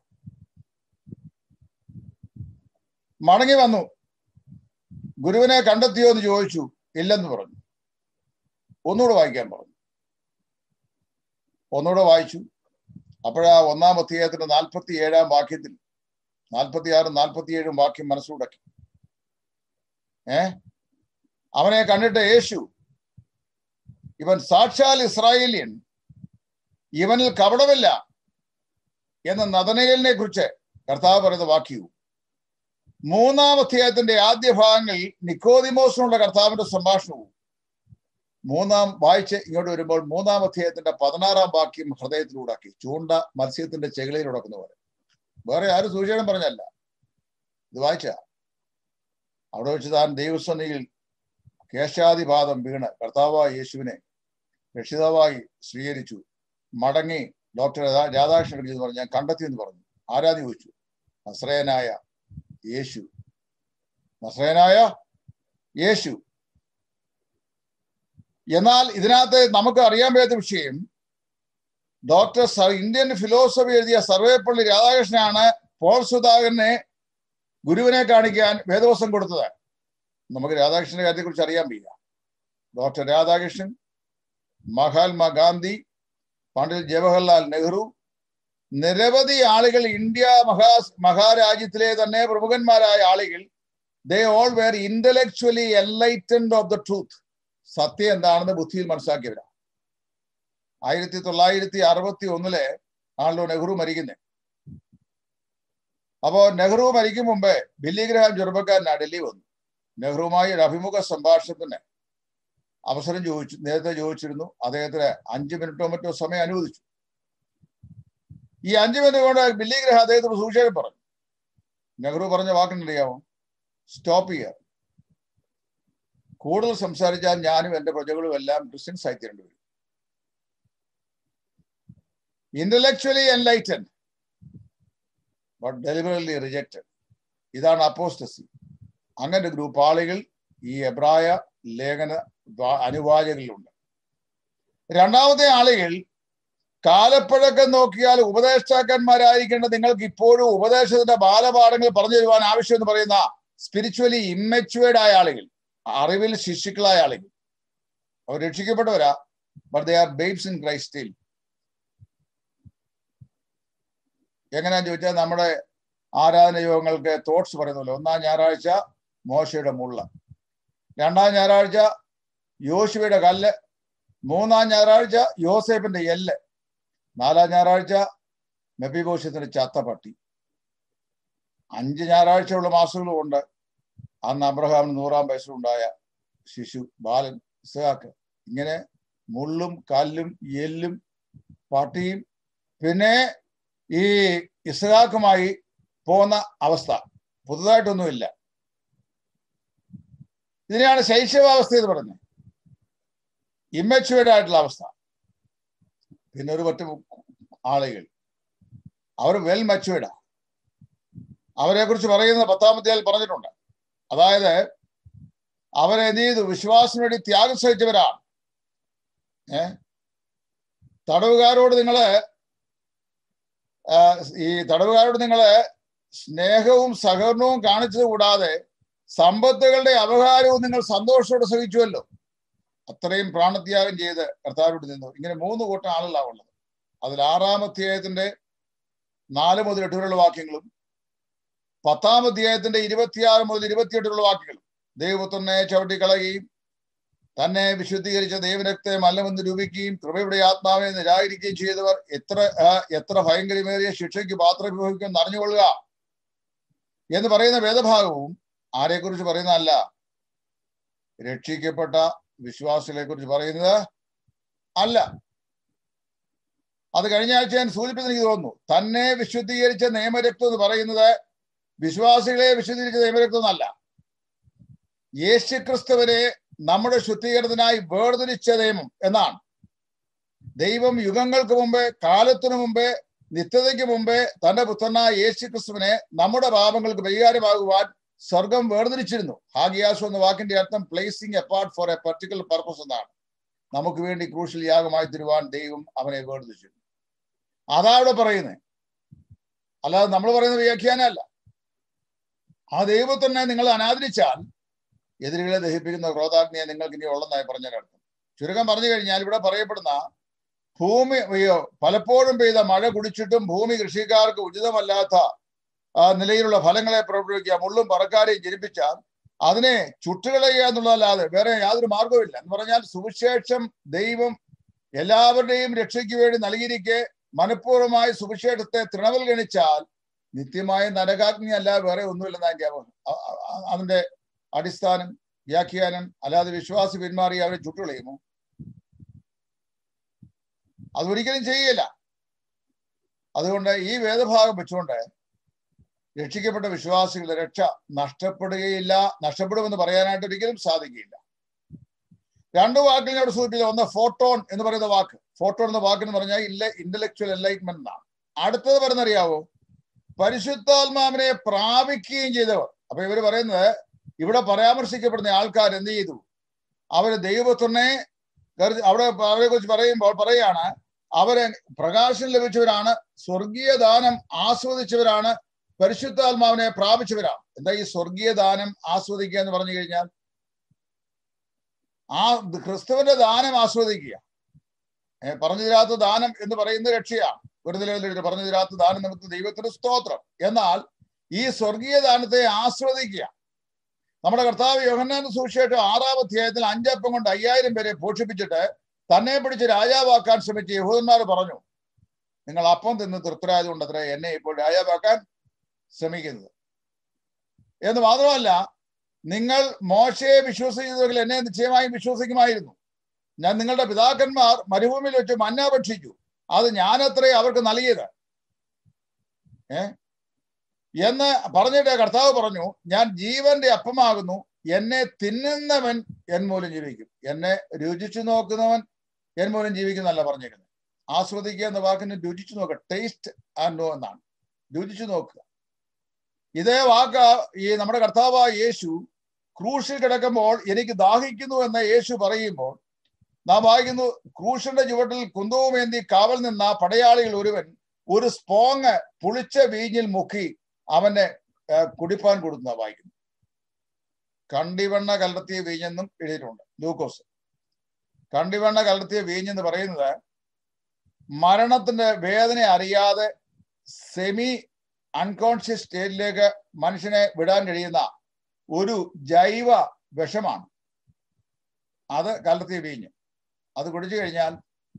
മടങ്ങി വന്നു ഗുരുവിനെ കണ്ടെത്തിയോ എന്ന് ചോദിച്ചു ഇല്ലെന്ന് പറഞ്ഞു ഒന്നുകൂടെ വായിക്കാൻ പറഞ്ഞു ഒന്നുകൂടെ വായിച്ചു അപ്പോഴാ ഒന്നാം അധ്യായത്തിന്റെ നാൽപ്പത്തി ഏഴാം വാക്യത്തിൽ നാൽപ്പത്തി ആറും നാൽപ്പത്തിയേഴും വാക്യം മനസ്സുടക്കി ഏ അവനെ കണ്ടിട്ട് യേശു ഇവൻ സാക്ഷാൽ ഇസ്രായേലിയൻ ഇവനിൽ കപടമില്ല എന്ന നദനയലിനെ കുറിച്ച് കർത്താവ് പറയുന്ന വാക്യവും മൂന്നാം അധ്യായത്തിന്റെ ആദ്യ ഭാഗങ്ങളിൽ നിക്കോദിമോസിനുള്ള കർത്താവിന്റെ സംഭാഷണവും മൂന്നാം വായിച്ച് ഇങ്ങോട്ട് വരുമ്പോൾ മൂന്നാം അധ്യായത്തിന്റെ പതിനാറാം വാക്യം ഹൃദയത്തിലൂടാക്കി ചൂണ്ട മത്സ്യത്തിന്റെ ചെകിളയിൽ ഉടക്കുന്ന പോലെ വേറെ ആരും സൂചനം പറഞ്ഞല്ല ഇത് വായിച്ച അവിടെ വെച്ച് താൻ ദൈവസന്നിയിൽ കേശാദിപാദം വീണ് കർത്താവായ യേശുവിനെ രക്ഷിതാവായി സ്വീകരിച്ചു മടങ്ങി ഡോക്ടർ രാധാകൃഷ്ണൻ എന്ന് പറഞ്ഞു ഞാൻ കണ്ടെത്തി എന്ന് പറഞ്ഞു ആരാധി ചോദിച്ചു നസ്രയനായ യേശു നസ്രയനായ യേശു എന്നാൽ ഇതിനകത്ത് നമുക്ക് അറിയാൻ പറ്റാത്ത വിഷയം ഡോക്ടർ ഇന്ത്യൻ ഫിലോസഫി എഴുതിയ സർവേപ്പള്ളി രാധാകൃഷ്ണനാണ് പോൾ സുധാകരനെ ഗുരുവിനെ കാണിക്കാൻ വേദവസം കൊടുത്തത് നമുക്ക് രാധാകൃഷ്ണന്റെ കാര്യത്തെ കുറിച്ച് അറിയാൻ വയ്യ ഡോക്ടർ രാധാകൃഷ്ണൻ മഹാത്മാ ഗാന്ധി പണ്ഡിറ്റ് ജവഹർലാൽ നെഹ്റു നിരവധി ആളുകൾ ഇന്ത്യ മഹാ മഹാരാജ്യത്തിലെ തന്നെ പ്രമുഖന്മാരായ ആളുകൾ they all were intellectually enlightened of the truth സത്യം എന്താണെന്ന് ബുദ്ധിയിൽ മനസ്സിലാക്കിയവരാ ആയിരത്തി തൊള്ളായിരത്തി അറുപത്തി ഒന്നിലെ ആണല്ലോ നെഹ്റു മരിക്കുന്നത് അപ്പോ നെഹ്റു മരിക്കും മുമ്പേ ബില്ലി ഗ്രഹാം ചെറുപ്പക്കാരനാ ഡൽഹി വന്നു നെഹ്റുവുമായി ഒരു അഭിമുഖ സംഭാഷണത്തിന് അവസരം ചോദിച്ചു നേരത്തെ ചോദിച്ചിരുന്നു അദ്ദേഹത്തിന് അഞ്ചു മിനിറ്റോ മറ്റോ സമയം അനുവദിച്ചു ഈ അഞ്ചു മിനിറ്റ് കൊണ്ട് ബില്ലി ഗ്രഹം അദ്ദേഹത്തിന് സുവിശേഷം പറഞ്ഞു നെഹ്റു പറഞ്ഞ വാക്കിനറിയാമോ സ്റ്റോപ്പ് ചെയ്യുക കൂടുതൽ സംസാരിച്ചാൽ ഞാനും എന്റെ പ്രജകളും എല്ലാം ക്രിസ്ത്യൻസ് ആയി തീരേണ്ടി വരും intellectually enlighten but deliberately rejected ഇതാണ് അപ്പോസ്റ്റസി അങ്ങനെ ഗ്രൂപ്പ് ആളുകൾ ഈ എബ്രായ ലേഖന അനുവാചകളിലുണ്ട് രണ്ടാമത്തെ ആളുകൾ കാലപ്പഴക്കം നോക്കിയാൽ ഉപദേഷ്ടാക്കന്മാരായിരിക്കേണ്ട നിങ്ങൾക്ക് ഇപ്പോഴും ഉപദേശത്തിന്റെ ബാലപാഠങ്ങൾ പറഞ്ഞു തരുവാൻ ആവശ്യം എന്ന് പറയുന്ന സ്പിരിച്വലി ഇമ്മച്വേർഡ് ആയ ആളുകൾ അറിവിൽ ശിശുക്കളായ ആളുകൾ അവർ രക്ഷിക്കപ്പെട്ടവരാ but they are babes in ക്രൈസ്റ്റിൽ എങ്ങനെയാന്ന് ചോദിച്ചാൽ നമ്മുടെ ആരാധന യോഗങ്ങൾക്ക് തോട്ട്സ് പറയുന്നല്ലോ ഒന്നാം ഞായറാഴ്ച മോശയുടെ മുള്ള രണ്ടാം ഞായറാഴ്ച യോശുവയുടെ കല്ല് മൂന്നാം ഞായറാഴ്ച യോസേഫിന്റെ എല്ല് നാലാം ഞായറാഴ്ച മെബിബോഷ്യത്തിന്റെ ചത്തപ്പട്ടി അഞ്ച് ഞായറാഴ്ചയുള്ള മാസങ്ങളും ഉണ്ട് അന്ന് അബ്രഹാമിന് നൂറാം വയസ്സിലുണ്ടായ ശിശു ബാലൻ ഇസഹാക്ക് ഇങ്ങനെ മുള്ളും കല്ലും എല്ലും പട്ടിയും പിന്നെ ഈ ഇസഹാക്കുമായി പോകുന്ന അവസ്ഥ പുതുതായിട്ടൊന്നുമില്ല ഇതിനെയാണ് ശൈശവാവസ്ഥ എന്ന് പറയുന്നത് ഇമ്മച്വേർഡ് ആയിട്ടുള്ള അവസ്ഥ പിന്നെ ഒരു പറ്റ ആളുകൾ അവർ വെൽ മച്വേർഡാ അവരെ കുറിച്ച് പറയുന്ന പത്താമത്തെ പറഞ്ഞിട്ടുണ്ട് അതായത് അവരെ എന്ത് ചെയ്തു വിശ്വാസത്തിന് വേണ്ടി ത്യാഗം സഹിച്ചവരാണ് ഏ തടവുകാരോട് നിങ്ങള് ഈ തടവുകാരോട് നിങ്ങള് സ്നേഹവും സഹകരണവും കാണിച്ചത് കൂടാതെ സമ്പത്തുകളുടെ അപകാരവും നിങ്ങൾ സന്തോഷത്തോടെ സഹിച്ചുവല്ലോ അത്രയും പ്രാണത്യാഗം ചെയ്ത് കർത്താവിനോട് നിന്നു ഇങ്ങനെ മൂന്ന് കൂട്ടം ആളുകളാണ് ഉള്ളത് അതിൽ ആറാം അധ്യായത്തിന്റെ നാല് മുതൽ എട്ട് വരെയുള്ള വാക്യങ്ങളും പത്താം അധ്യായത്തിന്റെ ഇരുപത്തിയാറ് മുതൽ ഇരുപത്തിയെട്ടുള്ള വാക്യങ്ങളും ദൈവപുത്രനെ ചവിട്ടിക്കളയുകയും തന്നെ വിശുദ്ധീകരിച്ച ദൈവരക്തെ മല്ലമെന്ന് രൂപിക്കുകയും കൃപയുടെ ആത്മാവെ നിരാകരിക്കുകയും ചെയ്തവർ എത്ര എത്ര ഭയങ്കരമേറിയ ശിക്ഷയ്ക്ക് പാത്രഭവിക്കുമെന്ന് അറിഞ്ഞുകൊള്ളുക എന്ന് പറയുന്ന വേദഭാഗവും ആരെക്കുറിച്ച് പറയുന്നതല്ല രക്ഷിക്കപ്പെട്ട വിശ്വാസികളെ കുറിച്ച് പറയുന്നത് അല്ല അത് കഴിഞ്ഞ ആഴ്ച ഞാൻ സൂചിപ്പിച്ചത് എനിക്ക് തോന്നുന്നു തന്നെ വിശുദ്ധീകരിച്ച നിയമരക്തം എന്ന് പറയുന്നത് വിശ്വാസികളെ വിശുദ്ധീകരിച്ച നിയമരക്തം എന്നല്ല യേശുക്രിസ്തുവിനെ നമ്മുടെ ശുദ്ധീകരണത്തിനായി വേർതിരിച്ച നിയമം എന്നാണ് ദൈവം യുഗങ്ങൾക്ക് മുമ്പേ കാലത്തിനു മുമ്പേ നിത്യതയ്ക്ക് മുമ്പേ തന്റെ പുത്രനായ യേശു ക്രിസ്തുവിനെ നമ്മുടെ പാപങ്ങൾക്ക് പരിഹാരമാകുവാൻ സ്വർഗം വേർതിരിച്ചിരുന്നു ഹാഗിയാസു എന്ന വാക്കിന്റെ അർത്ഥം placing apart for a particular purpose എന്നാണ് നമുക്ക് വേണ്ടി ക്രൂഷ്യൽ യാഗമായി തരുവാൻ ദൈവം അവനെ വേർതിരിച്ചിരുന്നു അതാ ഇവിടെ പറയുന്നത് അല്ലാതെ നമ്മൾ പറയുന്ന വ്യാഖ്യാനമല്ല ആ ദൈവത്തിനെ നിങ്ങൾ അനാദരിച്ചാൽ എതിരുകളെ ദഹിപ്പിക്കുന്ന ക്രോധാഗ്നിയെ നിങ്ങൾക്ക് ഇനി ഉള്ളതായി പറഞ്ഞതിനർത്ഥം ചുരുക്കം പറഞ്ഞു കഴിഞ്ഞാൽ ഇവിടെ പറയപ്പെടുന്ന ഭൂമി പലപ്പോഴും പെയ്ത മഴ കുടിച്ചിട്ടും ഭൂമി കൃഷിക്കാർക്ക് ഉചിതമല്ലാത്ത ആ നിലയിലുള്ള ഫലങ്ങളെ പ്രവർത്തിക്കുക മുള്ളും പറക്കാരെയും ജനിപ്പിച്ചാൽ അതിനെ ചുട്ടുകളയുക എന്നുള്ളതല്ലാതെ വേറെ യാതൊരു മാർഗവുമില്ല എന്ന് പറഞ്ഞാൽ സുവിശേഷം ദൈവം എല്ലാവരുടെയും രക്ഷയ്ക്ക് വേണ്ടി നൽകിയിരിക്കെ മനഃപൂർവ്വമായി സുവിശേഷത്തെ തൃണവൽ ഗണിച്ചാൽ നിത്യമായ നരകാഗ്നി അല്ല വേറെ ഒന്നുമില്ലെന്ന് അതിന്റെ അതിന്റെ അടിസ്ഥാനം വ്യാഖ്യാനം അല്ലാതെ വിശ്വാസി പിന്മാറി അവരെ ചുട്ടുകളയുമോ അതൊരിക്കലും ചെയ്യില്ല അതുകൊണ്ട് ഈ വേദഭാഗം വെച്ചുകൊണ്ട് രക്ഷിക്കപ്പെട്ട വിശ്വാസികളുടെ രക്ഷ നഷ്ടപ്പെടുകയില്ല നഷ്ടപ്പെടുമെന്ന് പറയാനായിട്ട് ഒരിക്കലും സാധിക്കുകയില്ല രണ്ടു വാക്കിൽ അവിടെ സൂചിപ്പിച്ചത് ഒന്ന് ഫോട്ടോൺ എന്ന് പറയുന്ന വാക്ക് ഫോട്ടോൺ എന്ന വാക്കെന്ന് പറഞ്ഞാൽ ഇല്ല ഇന്റലക്ച്വൽ എൻലൈറ്റ്മെന്റ് എന്നാണ് അടുത്തത് പറഞ്ഞറിയാവോ പരിശുദ്ധാത്മാവിനെ പ്രാപിക്കുകയും ചെയ്തവർ അപ്പൊ ഇവര് പറയുന്നത് ഇവിടെ പരാമർശിക്കപ്പെടുന്ന ആൾക്കാർ എന്ത് ചെയ്തു അവര് ദൈവത്തിനെ അവിടെ അവരെ കുറിച്ച് പറയുമ്പോൾ പറയാണ് അവരെ പ്രകാശം ലഭിച്ചവരാണ് സ്വർഗീയ ദാനം ആസ്വദിച്ചവരാണ് പരിശുദ്ധാത്മാവിനെ പ്രാപിച്ചവരാണ് എന്താ ഈ സ്വർഗീയ ദാനം ആസ്വദിക്കുക എന്ന് പറഞ്ഞു കഴിഞ്ഞാൽ ആ ക്രിസ്തുവിന്റെ ദാനം ആസ്വദിക്കുക ഏർ പറഞ്ഞു തരാത്ത ദാനം എന്ന് പറയുന്ന രക്ഷയാണ് വെറുതെ പറഞ്ഞു തരാത്ത ദാനം നമുക്ക് ദൈവത്തിന് സ്തോത്രം എന്നാൽ ഈ സ്വർഗീയ ദാനത്തെ ആസ്വദിക്കുക നമ്മുടെ കർത്താവ് യോഹന്നാൻ സൂക്ഷിച്ചിട്ട് ആറാം അധ്യായത്തിൽ അഞ്ചപ്പം കൊണ്ട് അയ്യായിരം പേരെ പോഷിപ്പിച്ചിട്ട് തന്നെ പിടിച്ച് രാജാവാക്കാൻ ശ്രമിച്ച യഹൂദന്മാർ പറഞ്ഞു നിങ്ങൾ അപ്പം തിന്ന് തൃപ്തരായതുകൊണ്ട് അത്ര എന്നെ ഇപ്പോൾ രാജാവാക്കാൻ ശ്രമിക്കുന്നത് എന്ന് മാത്രമല്ല നിങ്ങൾ മോശയെ വിശ്വസിച്ചതെങ്കിൽ എന്നെ നിശ്ചയമായും വിശ്വസിക്കുമായിരുന്നു ഞാൻ നിങ്ങളുടെ പിതാക്കന്മാർ മരുഭൂമിയിൽ വെച്ച് മന്ന ഭക്ഷിച്ചു അത് ഞാനത്രേ അവർക്ക് നൽകിയത് ഏ എന്ന് പറഞ്ഞിട്ട് കർത്താവ് പറഞ്ഞു ഞാൻ ജീവന്റെ അപ്പമാകുന്നു എന്നെ തിന്നുന്നവൻ എൻ മൂലം ജീവിക്കും എന്നെ രുചിച്ചു നോക്കുന്നവൻ എൻ മൂലം ജീവിക്കുന്നല്ല പറഞ്ഞേക്കുന്നത് ആസ്വദിക്കുക എന്ന വാക്കിന് രുചിച്ചു നോക്കുക ടേസ്റ്റ് ആൻഡ് നോ എന്നാണ് രുചിച്ചു നോക്കുക ഇതേ വാക്ക് ഈ നമ്മുടെ കർത്താവായ യേശു ക്രൂശിൽ കിടക്കുമ്പോൾ എനിക്ക് ദാഹിക്കുന്നു എന്ന് യേശു പറയുമ്പോൾ നാം വായിക്കുന്നു ക്രൂശിന്റെ ചുവട്ടിൽ കുന്തവുമേന്തി കാവൽ നിന്ന പടയാളികൾ ഒരുവൻ ഒരു സ്പോങ് പുളിച്ച വീഞ്ഞിൽ മുക്കി അവനെ കുടിപ്പാൻ കൊടുക്കുന്ന വായിക്കുന്നു കണ്ടിവെണ്ണ കലർത്തിയ വീഞ്ഞെന്നും എഴുതിയിട്ടുണ്ട് ലൂക്കോസ് കണ്ടിവെണ്ണ കലർത്തിയ വീഞ്ഞെന്ന് പറയുന്നത് മരണത്തിന്റെ വേദന അറിയാതെ സെമി അൺകോൺഷ്യസ് സ്റ്റേറ്റിലേക്ക് മനുഷ്യനെ വിടാൻ കഴിയുന്ന ഒരു ജൈവ വിഷമാണ് അത് കലർത്തിയ വീഞ്ഞ് അത് കുടിച്ചു കഴിഞ്ഞാൽ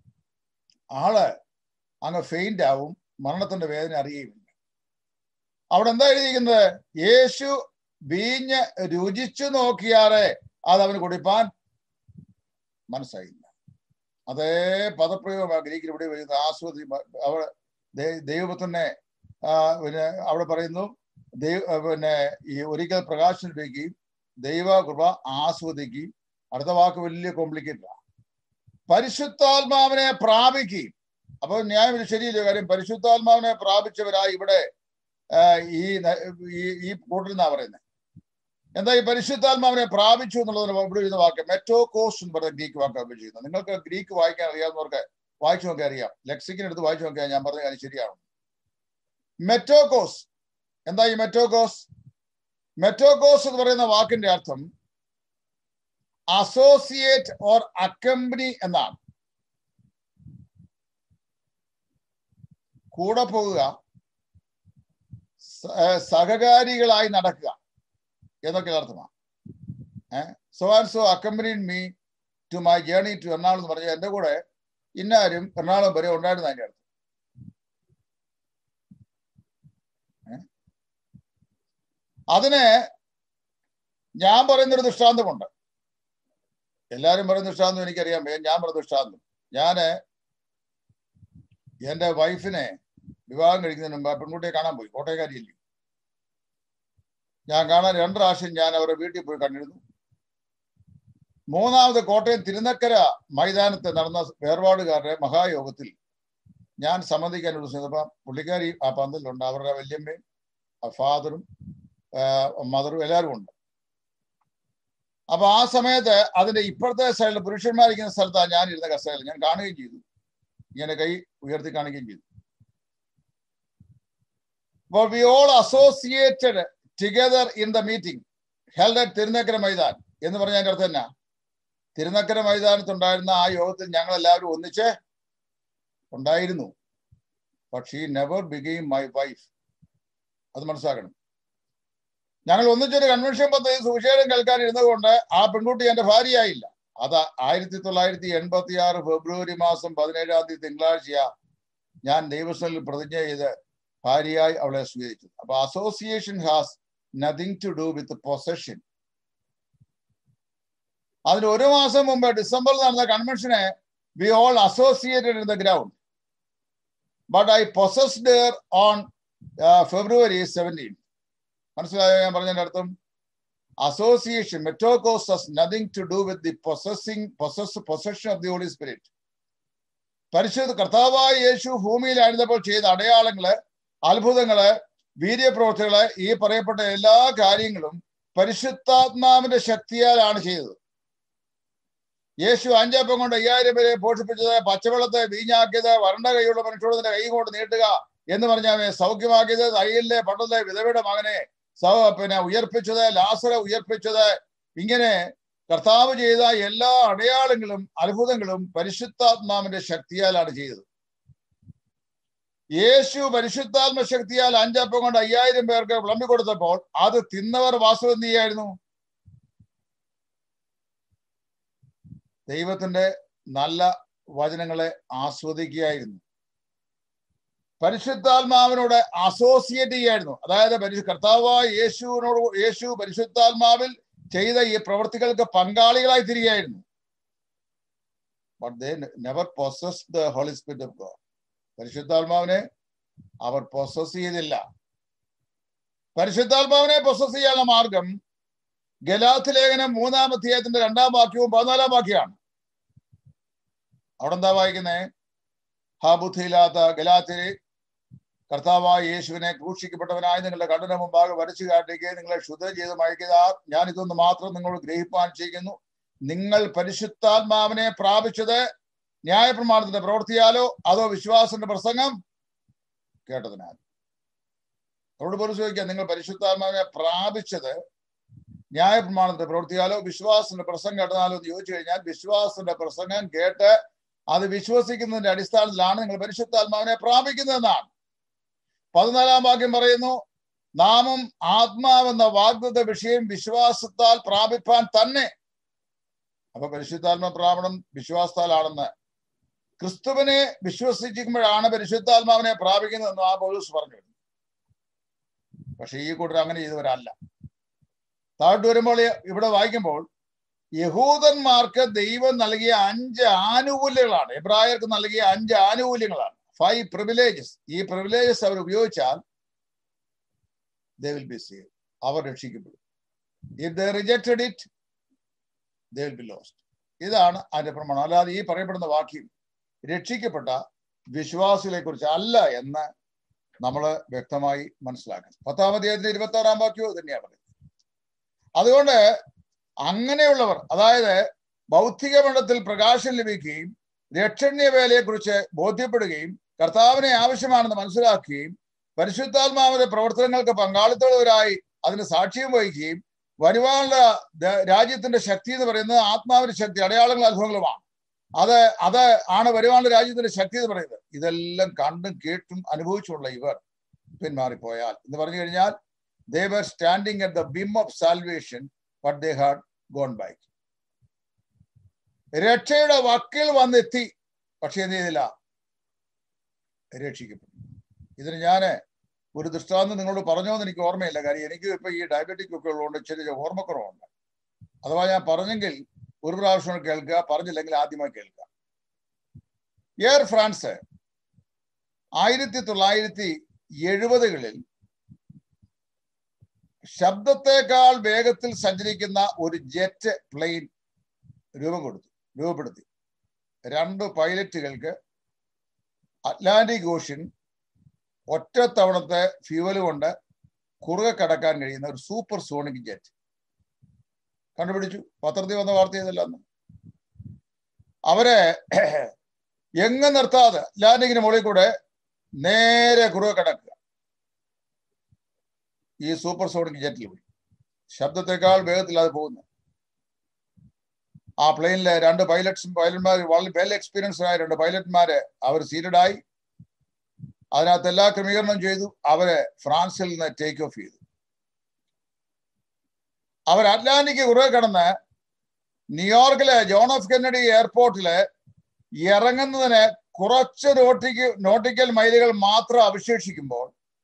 ആള് അങ്ങ് ഫെയിന്റ് ആവും മരണത്തിന്റെ വേദന അറിയുകയില്ല അവിടെ എന്താ എഴുതിയിരിക്കുന്നത് യേശു വീഞ്ഞ് രുചിച്ചു നോക്കിയാറേ അത് അവന് കുടിപ്പാൻ മനസ്സായില്ല അതേ പദപ്രയോഗമാണ് ഗ്രീക്കിൽ ഇവിടെ വരുന്നത് ആസ്വദി അവിടെ ദൈവത്തിനെ പിന്നെ അവിടെ പറയുന്നു ദൈവ പിന്നെ ഈ ഒരിക്കൽ പ്രകാശം ലഭിക്കുകയും ദൈവ കൃപ ആസ്വദിക്കുകയും അടുത്ത വാക്ക് വലിയ കോംപ്ലിക്കേറ്റഡ് ആണ് പരിശുദ്ധാത്മാവിനെ പ്രാപിക്കുകയും അപ്പൊ ഞാൻ ശരിയല്ല കാര്യം പരിശുദ്ധാത്മാവിനെ പ്രാപിച്ചവരായി ഇവിടെ ഈ ഈ കൂട്ടിൽ നിന്നാ പറയുന്നത് എന്താ ഈ പരിശുദ്ധാത്മാവിനെ പ്രാപിച്ചു എന്നുള്ളതിന് ഇവിടെ എഴുതുന്ന വാക്ക് മെറ്റോകോസ് എന്ന് പറയുന്ന ഗ്രീക്ക് വാക്ക് ഉപയോഗിക്കുന്നത് നിങ്ങൾക്ക് ഗ്രീക്ക് വായിക്കാൻ അറിയാവുന്നവർക്ക് വായിച്ചു നോക്കിയാൽ അറിയാം ലെക്സിക്കിന് എടുത്ത് വായിച്ചു നോക്കിയാൽ ഞാൻ പറഞ്ഞ കാര്യം ശരിയാണ് മെറ്റോകോസ് എന്താ ഈ മെറ്റോകോസ് മെറ്റോകോസ് എന്ന് പറയുന്ന വാക്കിന്റെ അർത്ഥം അസോസിയേറ്റ് ഓർ അക്കമ്പനി എന്നാണ് കൂടെ പോകുക സഹകാരികളായി നടക്കുക എന്നൊക്കെ അർത്ഥമാണ് uh so and so accompany me to my journey to Ernakulam എന്ന് പറഞ്ഞാൽ എൻ്റെ കൂടെ ഇന്നാരും എറണാകുളം വരെ ഉണ്ടായിരുന്നു അതിൻ്റെ അർത്ഥം അതിന് ഞാൻ പറയുന്നൊരു ദൃഷ്ടാന്തമുണ്ട് എല്ലാവരും പറയുന്ന ദൃഷ്ടാന്തം എനിക്കറിയാം ഞാൻ പറയുന്ന ദൃഷ്ടാന്തം ഞാന് എൻ്റെ വൈഫിനെ വിവാഹം കഴിക്കുന്നതിന് മുമ്പ് പെൺകുട്ടിയെ കാണാൻ പോയി കോട്ടയക്കാരിയല്ലേ ഞാൻ കാണാൻ രണ്ട് പ്രാവശ്യം ഞാൻ അവരുടെ വീട്ടിൽ പോയി കണ്ടിരുന്നു മൂന്നാമത് കോട്ടയം തിരുനക്കര മൈതാനത്ത് നടന്ന വേർപാടുകാരുടെ മഹായോഗത്തിൽ ഞാൻ സംബന്ധിക്കാൻ ഒരു സമയത്ത് പുള്ളിക്കാരി ആ പന്തലുണ്ട് അവരുടെ വല്യമ്മയും ഫാദറും മദറും എല്ലാവരും ഉണ്ട് അപ്പൊ ആ സമയത്ത് അതിന്റെ ഇപ്പുറത്തെ സൈഡിൽ പുരുഷന്മാരിക്കുന്ന സ്ഥലത്താണ് ഞാൻ ഇരുന്ന കസേരയിൽ ഞാൻ കാണുകയും ചെയ്തു ഇങ്ങനെ കൈ ഉയർത്തി കാണിക്കുകയും ചെയ്തു അപ്പോൾ we all associated together in the meeting held at Thirunakkara maidan എന്ന് പറഞ്ഞ അതിന്റെ അർത്ഥം എന്നാ തിരുനക്കര മൈതാനത്തുണ്ടായിരുന്ന ആ യോഗത്തിൽ ഞങ്ങൾ എല്ലാവരും ഒന്നിച്ച് ഉണ്ടായിരുന്നു പക്ഷേ നെവർ ബിഗെയിം മൈ വൈഫ് അത് മനസ്സിലാക്കണം ഞങ്ങൾ ഒന്നിച്ചൊരു കൺവെൻഷൻ പദ്ധതി സുവിശേഷം കേൾക്കാൻ ഇരുന്നതുകൊണ്ട് ആ പെൺകുട്ടി എന്റെ ഭാര്യയായില്ല അത് ആയിരത്തി തൊള്ളായിരത്തി എൺപത്തി ആറ് ഫെബ്രുവരി മാസം പതിനേഴാം തീയതി തിങ്കളാഴ്ച ഞാൻ ദൈവസ്ഥലിൽ പ്രതിജ്ഞ ചെയ്ത് ഭാര്യയായി അവളെ സ്വീകരിച്ചു അപ്പൊ association has nothing to do with possession അതിന് ഒരു മാസം മുമ്പ് ഡിസംബറിൽ നടന്ന കൺവെൻഷനെ we all associated in the ground but I possessed on February seventeen മനസ്സിലായോ ഞാൻ പറഞ്ഞതിന്റെ അർത്ഥം അസോസിയേഷൻ മെറ്റോകോസസ് nothing to do with the possessing possess possession of the Holy Spirit പരിശുദ്ധ കർത്താവായ യേശു ഭൂമിയിലായിരുന്നപ്പോൾ ചെയ്ത അടയാളങ്ങള് അത്ഭുതങ്ങള് വീര്യപ്രവൃത്തികള് ഈ പറയപ്പെട്ട എല്ലാ കാര്യങ്ങളും പരിശുദ്ധാത്മാവിന്റെ ശക്തിയാലാണ് ചെയ്തത് യേശു അഞ്ചപ്പം കൊണ്ട് അയ്യായിരം പേരെ പോഷിപ്പിച്ചത് പച്ചവെള്ളത്തെ വീഞ്ഞാക്കിയത് വരണ്ട കൈയുള്ള മനുഷ്യരുടെ കൈ കൊണ്ട് നീട്ടുക എന്ന് പറഞ്ഞാൽ സൗഖ്യമാക്കിയത് തയ്യലിലെ പണ്ടത്തെ വിധവയുടെ മകനെ സൗ പിന്നെ ഉയർപ്പിച്ചത് ലാസറെ ഉയർപ്പിച്ചത് ഇങ്ങനെ കർത്താവ് ചെയ്ത എല്ലാ അടയാളങ്ങളും അത്ഭുതങ്ങളും പരിശുദ്ധാത്മാവിന്റെ ശക്തിയാലാണ് ചെയ്തത് യേശു പരിശുദ്ധാത്മ ശക്തിയാൽ അഞ്ചപ്പം കൊണ്ട് അയ്യായിരം പേർക്ക് വിളമ്പി കൊടുത്തപ്പോൾ അത് തിന്നവർ വാസ്തവം എന്ത് ദൈവത്തിന്റെ നല്ല വചനങ്ങളെ ആസ്വദിക്കുകയായിരുന്നു പരിശുദ്ധാത്മാവിനോട് അസോസിയേറ്റ് ചെയ്യായിരുന്നു അതായത് പരിശു കർത്താവായ യേശുവിനോട് യേശു പരിശുദ്ധാത്മാവിൽ ചെയ്ത ഈ പ്രവൃത്തികൾക്ക് പങ്കാളികളായി തിരികെയായിരുന്നു but they never possess the Holy Spirit of God പരിശുദ്ധാത്മാവിനെ അവർ പൊസസ് ചെയ്തില്ല പരിശുദ്ധാത്മാവിനെ പൊസസ് ചെയ്യാനുള്ള മാർഗം ഗലാത്ത് ലേഖനം മൂന്നാം അധ്യായത്തിന്റെ രണ്ടാം വാക്യവും പതിനാലാം വാക്യമാണ് അവിടെ എന്താ വായിക്കുന്നേ ഹാ ബുദ്ധിയില്ലാത്ത ഗലാത്തിരെ കർത്താവായ യേശുവിനെ ക്രൂശിക്കപ്പെട്ടവനായി നിങ്ങളുടെ കണ്ണിന് മുമ്പാകെ വരച്ചു കാട്ടിക്ക് നിങ്ങളെ ശുദ്ധം ചെയ്ത് മയക്കുക ഞാൻ ഇതൊന്ന് മാത്രം നിങ്ങൾ ഗ്രഹിപ്പാൻ ചെയ്യുന്നു നിങ്ങൾ പരിശുദ്ധാത്മാവിനെ പ്രാപിച്ചത് ന്യായപ്രമാണത്തിന്റെ പ്രവൃത്തിയാലോ അതോ വിശ്വാസത്തിന്റെ പ്രസംഗം കേട്ടതിനാൽ അവിടെ പോലും ചോദിക്കാം നിങ്ങൾ പരിശുദ്ധാത്മാവിനെ പ്രാപിച്ചത് ന്യായപ്രമാണത്തിന്റെ പ്രവൃത്തിയാലോ വിശ്വാസത്തിന്റെ പ്രസംഗം കേട്ടതാലോ എന്ന് ചോദിച്ചു കഴിഞ്ഞാൽ വിശ്വാസത്തിന്റെ പ്രസംഗം കേട്ട് അത് വിശ്വസിക്കുന്നതിന്റെ അടിസ്ഥാനത്തിലാണ് നിങ്ങൾ പരിശുദ്ധാത്മാവിനെ പ്രാപിക്കുന്നതെന്നാണ് പതിനാലാം വാക്യം പറയുന്നു നാമും ആത്മാവെന്ന വാഗ്ദത്ത വിഷയം വിശ്വാസത്താൽ പ്രാപിപ്പാൻ തന്നെ അപ്പൊ പരിശുദ്ധാത്മ പ്രാപണം വിശ്വാസത്താലാണെന്ന് ക്രിസ്തുവിനെ വിശ്വസിക്കുമ്പോഴാണ് പരിശുദ്ധാത്മാവിനെ പ്രാപിക്കുന്നതെന്ന് ആ പൗലൂസ് പറഞ്ഞു പക്ഷെ ഈ കൂട്ടർ അങ്ങനെ ചെയ്തവരല്ല താഴോട്ട് വരുമ്പോൾ ഇവിടെ വായിക്കുമ്പോൾ യഹൂദന്മാർക്ക് ദൈവം നൽകിയ അഞ്ച് ആനുകൂല്യങ്ങളാണ് എബ്രായർക്ക് നൽകിയ അഞ്ച് ആനുകൂല്യങ്ങളാണ് ഫൈവ് പ്രിവിലേജസ് ഈ പ്രിവിലേജസ് അവർ ഉപയോഗിച്ചാൽ ദേ വിൽ ബി സേവ് അവർ രക്ഷിക്കപ്പെടും if they rejected it they will be lost ഇതാണ് അതിന്റെ പ്രമാണം അല്ലാതെ ഈ പറയപ്പെടുന്ന വാക്യം രക്ഷിക്കപ്പെട്ട വിശ്വാസികളെ കുറിച്ച് അല്ല എന്ന് നമ്മൾ വ്യക്തമായി മനസ്സിലാക്കണം പത്താം അധ്യായത്തിന്റെ ഇരുപത്തി ആറാം വാക്യവും തന്നെയാണ് പറയുന്നത് അതുകൊണ്ട് അങ്ങനെയുള്ളവർ അതായത് ഭൗതിക മണ്ഡലത്തിൽ പ്രകാശം ലഭിക്കുകയും രക്ഷണ്യ വേലയെ കുറിച്ച് ബോധ്യപ്പെടുകയും കർത്താവിനെ ആവശ്യമാണെന്ന് മനസ്സിലാക്കുകയും പരിശുദ്ധാത്മാവിന്റെ പ്രവർത്തനങ്ങൾക്ക് പങ്കാളിത്തമുള്ളവരായി അതിന് സാക്ഷ്യം വഹിക്കുകയും വരുവാനുള്ള രാജ്യത്തിന്റെ ശക്തി എന്ന് പറയുന്നത് ആത്മാവിന്റെ ശക്തി അടയാളങ്ങൾ അത്ഭുതങ്ങളുമാണ് അത് അത് ആണ് വരുവാനുള്ള രാജ്യത്തിന്റെ ശക്തി എന്ന് പറയുന്നത് ഇതെല്ലാം കണ്ടും കേട്ടും അനുഭവിച്ചുള്ള ഇവർ പിന്മാറിപ്പോയാൽ എന്ന് പറഞ്ഞു കഴിഞ്ഞാൽ they were standing at the brim of salvation but they had gone back രക്ഷയുടെ വക്കിൽ വന്നെത്തി പക്ഷെ എന്ത് ചെയ്തില്ല രക്ഷിക്കപ്പെട്ടു ഇതിന് ഞാൻ ഒരു ദൃഷ്ടാന്തം നിങ്ങളോട് പറഞ്ഞോ എന്ന് എനിക്ക് ഓർമ്മയില്ല കാര്യം എനിക്ക് ഇപ്പൊ ഈ ഡയബറ്റിക് ഒക്കെ ഉള്ളതുകൊണ്ട് ചെറിയ ഓർമ്മക്കുറവുണ്ട് അഥവാ ഞാൻ പറഞ്ഞെങ്കിൽ ഒരു പ്രാവശ്യം കേൾക്കുക പറഞ്ഞില്ലെങ്കിൽ ആദ്യമായി കേൾക്കുക എയർ ഫ്രാൻസ് ആയിരത്തി തൊള്ളായിരത്തി എഴുപതുകളിൽ ശബ്ദത്തെക്കാൾ വേഗത്തിൽ സഞ്ചരിക്കുന്ന ഒരു ജെറ്റ് പ്ലെയിൻ രൂപം കൊടുത്തു രൂപപ്പെടുത്തി രണ്ട് പൈലറ്റുകൾക്ക് അറ്റ്ലാന്റിക് ഓഷ്യൻ ഒറ്റ തവണത്തെ ഫ്യൂവൽ കൊണ്ട് കുറുകെ കടക്കാൻ കഴിയുന്ന ഒരു സൂപ്പർ സോണിക് ജെറ്റ് കണ്ടുപിടിച്ചു പത്രത്തിൽ വന്ന വാർത്ത ചെയ്തല്ല അന്ന് അവരെ എങ്ങ് നിർത്താതെ അറ്റ്ലാന്റിക്കിന് മുകളിൽ കൂടെ നേരെ കുറുകെ കടക്കുക ഈ സൂപ്പർ സോണിക് ജെറ്റിൽ പോയി ശബ്ദത്തെക്കാൾ വേഗത്തിൽ അത് പോകുന്നു ആ പ്ലെയിനിലെ രണ്ട് പൈലറ്റ്സും പൈലറ്റ്മാർ വളരെ വെൽ എക്സ്പീരിയൻസ്ഡ് ആയ രണ്ട് പൈലറ്റ്മാര് അവർ സീറ്റഡായി അതിനകത്ത് എല്ലാ ക്രമീകരണം ചെയ്തു അവരെ ഫ്രാൻസിൽ നിന്ന് ടേക്ക് ഓഫ് ചെയ്തു അവർ അറ്റ്ലാന്റിക് കുറെ കടന്ന് ന്യൂയോർക്കിലെ ജോൺ ഓഫ് കെന്നഡി എയർപോർട്ടില് ഇറങ്ങുന്നതിന് കുറച്ച് നോട്ടിക്ക് നോട്ടിക്കൽ മൈലുകൾ മാത്രം അവശേഷിക്കുമ്പോൾ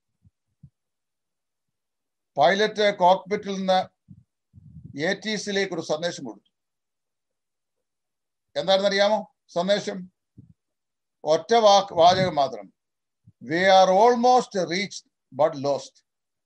പൈലറ്റ് കോക്പിറ്റിൽ നിന്ന് എ ടി സിയിലേക്ക് ഒരു സന്ദേശം കൊടുത്തു എന്താണെന്ന് അറിയാമോ സന്ദേശം ഒറ്റ വാക്ക് വാചകം മാത്രം we are almost reach but lost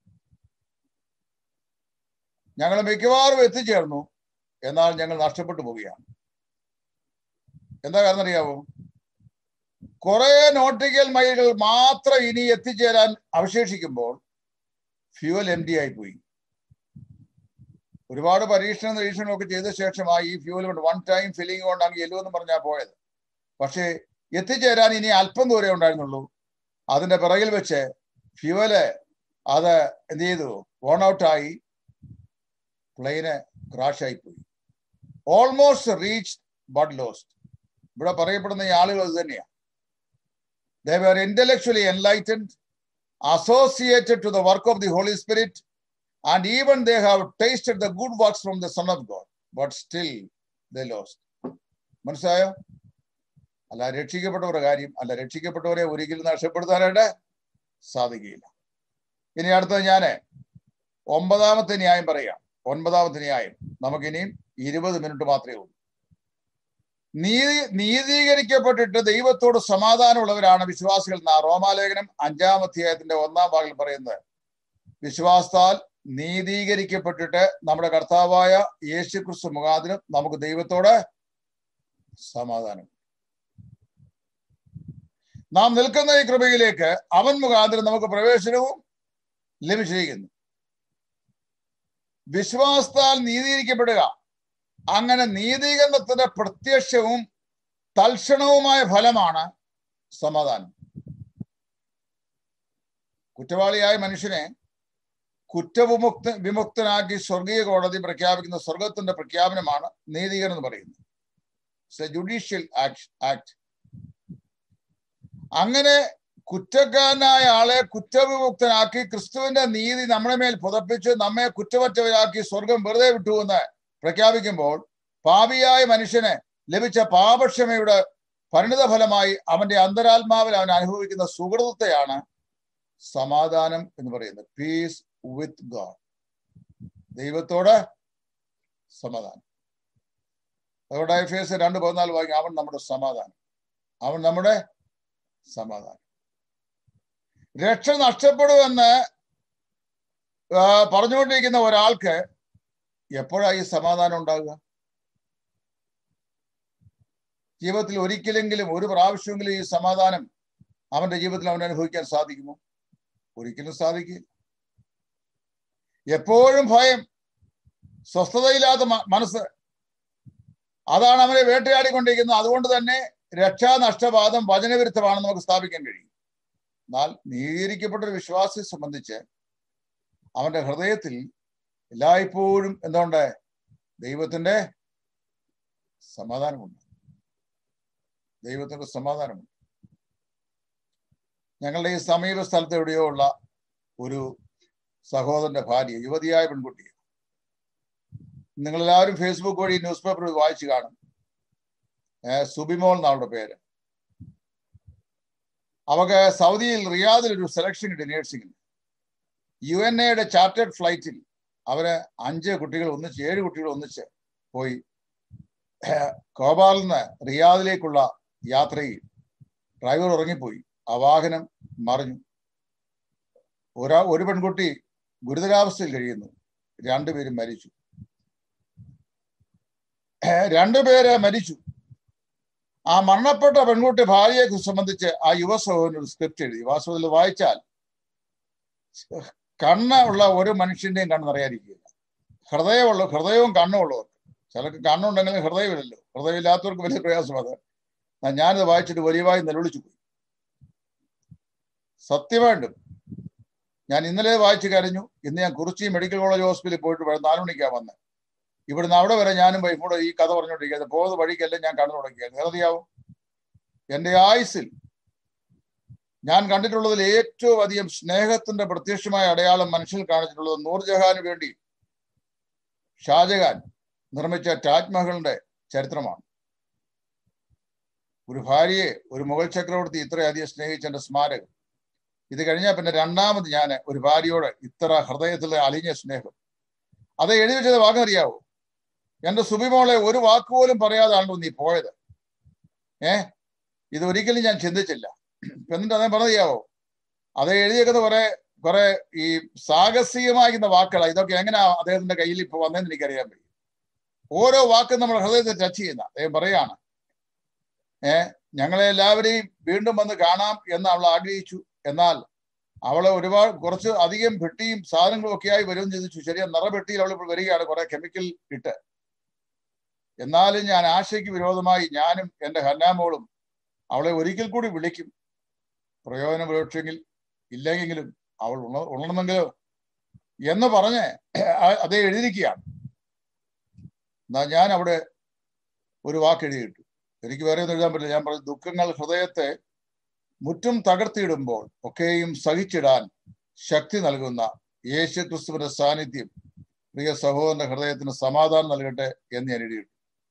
ഞങ്ങൾ മിക്കവാറും എത്തിച്ചേർന്നു എന്നാൽ ഞങ്ങൾ നഷ്ടപ്പെട്ടു പോവുകയാണ് എന്താ കാരണം അറിയാവോ കുറെ നോട്ടിക്കൽ മൈലുകൾ മാത്രം ഇനി എത്തിച്ചേരാൻ അവശേഷിക്കുമ്പോൾ ഫ്യൂവൽ എം ഡി ആയി പോയി ഒരുപാട് പരീക്ഷണ നിരീക്ഷണം ഒക്കെ ചെയ്ത ശേഷമായി ഈ ഫ്യൂവൽ കൊണ്ട് വൺ ടൈം ഫില്ലിംഗ് കൊണ്ടാണ് യെല്ലോ എന്ന് പറഞ്ഞാൽ പോയത് പക്ഷേ എത്തിച്ചേരാൻ ഇനി അല്പം ദൂരെ ഉണ്ടായിരുന്നുള്ളൂ അതിന്റെ പിറകിൽ വെച്ച് ഫ്യൂവല് അത് എന്ത് ചെയ്തു വോൺ ഔട്ടായി പ്ലെയിന് ക്രാഷ് ആയി പോയി ഓൾമോസ്റ്റ് റീച്ച് ബട്ട് ലോസ്റ്റ് ഇവിടെ പറയപ്പെടുന്ന ഈ ആളുകൾ അത് തന്നെയാണ് they were intellectually enlightened, associated to the work of the Holy Spirit, and even they have tasted the good works from the Son of God, but still they lost. മനസ്സിലായോ അല്ല രക്ഷിക്കപ്പെട്ടവരുടെ കാര്യം അല്ല രക്ഷിക്കപ്പെട്ടവരെ ഒരിക്കലും നഷ്ടപ്പെടുത്താനായിട്ട് സാധിക്കുകയില്ല ഇനി അടുത്തത് ഞാൻ ഒമ്പതാമത്തെ ന്യായം പറയാം ഒൻപതാമത്തെ ന്യായം നമുക്കിനിയും ഇരുപത് മിനിറ്റ് മാത്രമേ ഉള്ളൂ നീതി നീതീകരിക്കപ്പെട്ടിട്ട് ദൈവത്തോട് സമാധാനമുള്ളവരാണ് വിശ്വാസികൾ എന്ന റോമാലേഖനം അഞ്ചാം അധ്യായത്തിന്റെ ഒന്നാം ഭാഗത്തിൽ പറയുന്നത് വിശ്വാസത്താൽ നീതീകരിക്കപ്പെട്ടിട്ട് നമ്മുടെ കർത്താവായ യേശു ക്രിസ്തു മുഖാന്തരം നമുക്ക് ദൈവത്തോട് സമാധാനം നാം നിൽക്കുന്ന ഈ കൃപയിലേക്ക് അവൻ മുഖാന്തരം നമുക്ക് പ്രവേശനവും ലഭിച്ചിരിക്കുന്നു വിശ്വാസത്താൽ നീതീകരിക്കപ്പെടുക അങ്ങനെ നീതീകരണത്തിന്റെ പ്രത്യക്ഷവും തൽക്ഷണവുമായ ഫലമാണ് സമാധാനം കുറ്റവാളിയായ മനുഷ്യനെ കുറ്റവിമുക്ത വിമുക്തനാക്കി സ്വർഗീയ കോടതി പ്രഖ്യാപിക്കുന്ന സ്വർഗത്തിന്റെ പ്രഖ്യാപനമാണ് നീതീകരണം എന്ന് പറയുന്നത് ജുഡീഷ്യൽ ആക്ട് അങ്ങനെ കുറ്റക്കാരനായ ആളെ കുറ്റവിമുക്തനാക്കി ക്രിസ്തുവിന്റെ നീതി നമ്മുടെ മേൽ പുതപ്പിച്ച് നമ്മെ കുറ്റമറ്റവരാക്കി സ്വർഗം വെറുതെ വിട്ടുവെന്ന് പ്രഖ്യാപിക്കുമ്പോൾ പാപിയായ മനുഷ്യന് ലഭിച്ച പാപക്ഷമയുടെ പരിണിത ഫലമായി അവന്റെ അന്തരാത്മാവിൽ അവൻ അനുഭവിക്കുന്ന സുഹൃതത്തെയാണ് സമാധാനം എന്ന് പറയുന്നത് പീസ് വിത്ത് ഗോഡ് ദൈവത്തോട് സമാധാനം അതുകൊണ്ട് എഫ് എസ് രണ്ട് പതിനാല് വായിക്കും അവൻ നമ്മുടെ സമാധാനം അവൻ നമ്മുടെ സമാധാനം രക്ഷ നഷ്ടപ്പെടുമെന്ന് പറഞ്ഞുകൊണ്ടിരിക്കുന്ന ഒരാൾക്ക് എപ്പോഴാണ് ഈ സമാധാനം ഉണ്ടാകുക ജീവിതത്തിൽ ഒരിക്കലെങ്കിലും ഒരു പ്രാവശ്യമെങ്കിലും ഈ സമാധാനം അവന്റെ ജീവിതത്തിൽ അവൻ അനുഭവിക്കാൻ സാധിക്കുമോ ഒരിക്കലും സാധിക്കില്ല എപ്പോഴും ഭയം സ്വസ്ഥതയില്ലാത്ത മനസ്സ് അതാണ് അവനെ വേട്ടയാടിക്കൊണ്ടിരിക്കുന്നത് അതുകൊണ്ട് തന്നെ രക്ഷാനഷ്ടവാദം വചനവിരുദ്ധമാണെന്ന് നമുക്ക് സ്ഥാപിക്കാൻ കഴിയും എന്നാൽ നീതീകരിക്കപ്പെട്ട ഒരു വിശ്വാസിയെ സംബന്ധിച്ച് അവന്റെ ഹൃദയത്തിൽ എല്ലായ്പ്പോഴും എന്തുകൊണ്ട് ദൈവത്തിന്റെ സമാധാനമുണ്ട് ദൈവത്തിന്റെ സമാധാനമുണ്ട് ഞങ്ങളുടെ ഈ സമീപ സ്ഥലത്ത് എവിടെയോ ഉള്ള ഒരു സഹോദരന്റെ ഭാര്യ യുവതിയായ പെൺകുട്ടി നിങ്ങളെല്ലാവരും ഫേസ്ബുക്ക് വഴി ന്യൂസ് പേപ്പർ വായിച്ചു കാണും സുബിമോൾ എന്നവളുടെ പേര് അവക്ക് സൗദിയിൽ റിയാദിൽ ഒരു സെലക്ഷൻ കിട്ടി നേഴ്സിംഗിന് യു എൻ എയുടെ ചാർട്ടേഡ് ഫ്ലൈറ്റിൽ അവര് അഞ്ച് കുട്ടികൾ ഒന്നിച്ച് ഏഴ് കുട്ടികൾ ഒന്നിച്ച് പോയി കോബാലിൽ നിന്ന് റിയാദിലേക്കുള്ള യാത്രയിൽ ഡ്രൈവർ ഉറങ്ങിപ്പോയി ആ വാഹനം മറിഞ്ഞു ഒരാ ഒരു പെൺകുട്ടി ഗുരുതരാവസ്ഥയിൽ കഴിയുന്നു രണ്ടുപേരും മരിച്ചു രണ്ടുപേര് മരിച്ചു ആ മരണപ്പെട്ട പെൺകുട്ടി ഭാര്യയെ സംബന്ധിച്ച് ആ യുവ സഹോദരൻ ഒരു സ്ക്രിപ്റ്റ് എഴുതി വാസ്തവത്തിൽ വായിച്ചാൽ കണ്ണ് ഉള്ള ഒരു മനുഷ്യന്റെയും കണ്ണ് നിറയാതിരിക്കില്ല ഹൃദയമുള്ള ഹൃദയവും കണ്ണും ഉള്ളവർക്ക് ചിലർക്ക് കണ്ണുണ്ടെങ്കിലും ഹൃദയമില്ലല്ലോ ഹൃദയമില്ലാത്തവർക്ക് വലിയ പ്രയാസമാണ് ഞാനിത് വായിച്ചിട്ട് വലിയവായി നിലവിളിച്ചു പോയി സത്യമായിട്ടും ഞാൻ ഇന്നലെ വായിച്ചു കരഞ്ഞു ഇന്ന് ഞാൻ കുറിച്ചി മെഡിക്കൽ കോളേജ് ഹോസ്പിറ്റലിൽ പോയിട്ട് നാലു മണിക്കാണ് വന്നത് ഇവിടുന്ന് അവിടെ വരെ ഞാനും വൈഫോടെ ഈ കഥ പറഞ്ഞുകൊണ്ടിരിക്കുന്നത് പോകുന്ന വഴിക്കല്ല ഞാൻ കണ്ണു തുടങ്ങിയത് അറിയാവും എൻ്റെ ആയുസിൽ ഞാൻ കണ്ടിട്ടുള്ളതിൽ ഏറ്റവും അധികം സ്നേഹത്തിന്റെ പ്രത്യക്ഷമായ അടയാളം മനുഷ്യൽ കാണിച്ചിട്ടുള്ളത് നൂർജഹാന് വേണ്ടി ഷാജഹാൻ നിർമ്മിച്ച താജ്മഹലിന്റെ ചരിത്രമാണ് ഒരു ഭാര്യയെ ഒരു മുഗൾ ചക്രവർത്തി ഇത്രയധികം സ്നേഹിച്ച എന്റെ സ്മാരകം ഇത് കഴിഞ്ഞാൽ പിന്നെ രണ്ടാമത് ഞാൻ ഒരു ഭാര്യയോട് ഇത്ര ഹൃദയത്തിൽ അലിഞ്ഞ സ്നേഹം അത് എഴുതി വെച്ചത് വാക്കറിയാവോ എന്റെ സുബിമോളെ ഒരു വാക്കുപോലും പറയാതാണല്ലോ നീ പോയത് ഏ ഇത് ഒരിക്കലും ഞാൻ ചിന്തിച്ചില്ല എന്നിട്ട് അതേ പറഞ്ഞറിയാവോ അത് എഴുതിയേക്കുന്ന കുറെ കുറെ ഈ സാഹസികമാകുന്ന വാക്കുകളാണ് ഇതൊക്കെ എങ്ങനെയാ അദ്ദേഹത്തിന്റെ കയ്യിൽ ഇപ്പൊ വന്നതെന്ന് എനിക്കറിയാൻ പറ്റും ഓരോ വാക്കും നമ്മുടെ ഹൃദയത്തെ ടച്ച് ചെയ്യുന്ന അദ്ദേഹം പറയാണ് ഏ ഞങ്ങളെ എല്ലാവരെയും വീണ്ടും വന്ന് കാണാം എന്ന് അവൾ ആഗ്രഹിച്ചു എന്നാൽ അവളെ ഒരുപാട് കുറച്ച് അധികം പെട്ടിയും സാധനങ്ങളും ഒക്കെ ആയി വരും ചിന്തിച്ചു ശരിയാ നിറപെട്ടിയിൽ അവൾ ഇപ്പോൾ വരികയാണ് കുറെ കെമിക്കൽ ഇട്ട് എന്നാലും ഞാൻ ആശയ്ക്ക് വിരോധമായി ഞാനും എന്റെ ഹന്നാമോളും അവളെ ഒരിക്കൽ കൂടി വിളിക്കും പ്രയോജനം പ്രയോക്ഷെങ്കിൽ ഇല്ലെങ്കിലും അവൾ ഉണ ഉണർന്നെങ്കിലോ എന്ന് പറഞ്ഞ് അതേ എഴുതിയിരിക്കുകയാണ് എന്നാ ഞാൻ അവിടെ ഒരു വാക്ക് എഴുതിയിട്ടു എനിക്ക് വേറെ ഒന്നും എഴുതാൻ പറ്റില്ല ഞാൻ പറഞ്ഞു ദുഃഖങ്ങൾ ഹൃദയത്തെ മുറ്റും തകർത്തിയിടുമ്പോൾ ഒക്കെയും സഹിച്ചിടാൻ ശക്തി നൽകുന്ന യേശു ക്രിസ്തുവിന്റെ സാന്നിധ്യം പ്രിയ സഹോദരന്റെ ഹൃദയത്തിന് സമാധാനം നൽകട്ടെ എന്ന് ഞാൻ എഴുതിയിട്ടു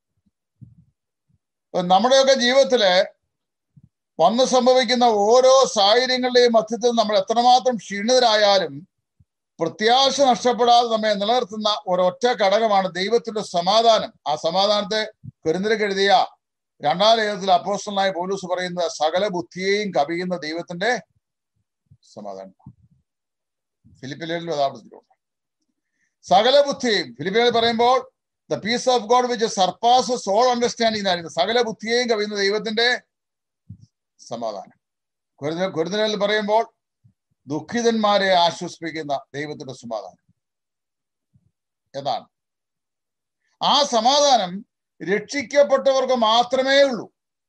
നമ്മുടെയൊക്കെ ജീവിതത്തില് വന്ന് സംഭവിക്കുന്ന ഓരോ സാഹചര്യങ്ങളുടെയും മധ്യത്തിൽ നമ്മൾ എത്രമാത്രം ക്ഷീണിതരായാലും പ്രത്യാശ നഷ്ടപ്പെടാതെ നമ്മെ നിലനിർത്തുന്ന ഒരൊറ്റ ഘടകമാണ് ദൈവത്തിന്റെ സമാധാനം ആ സമാധാനത്തെ പെരുന്നിരക്ക് എഴുതിയ രണ്ടാം ലേഖനത്തിൽ അപ്പോസ്റ്റലായ പോലീസ് പറയുന്ന സകല ബുദ്ധിയെയും കവിയുന്ന ദൈവത്തിന്റെ സമാധാനം ഫിലിപ്പിലും അതാവർത്തിച്ചിട്ടുണ്ട് സകല ബുദ്ധിയും ഫിലിപ്പിനിൽ പറയുമ്പോൾ the peace of God which surpass all understanding ആയിരുന്നു സകല ബുദ്ധിയെയും കവിയുന്ന ദൈവത്തിന്റെ സമാധാനം കുരുതലിൽ പറയുമ്പോൾ ദുഃഖിതന്മാരെ ആശ്വസിപ്പിക്കുന്ന ദൈവത്തിന്റെ സമാധാനം എന്നാണ് ആ സമാധാനം രക്ഷിക്കപ്പെട്ടവർക്ക് മാത്രമേ ഉള്ളൂ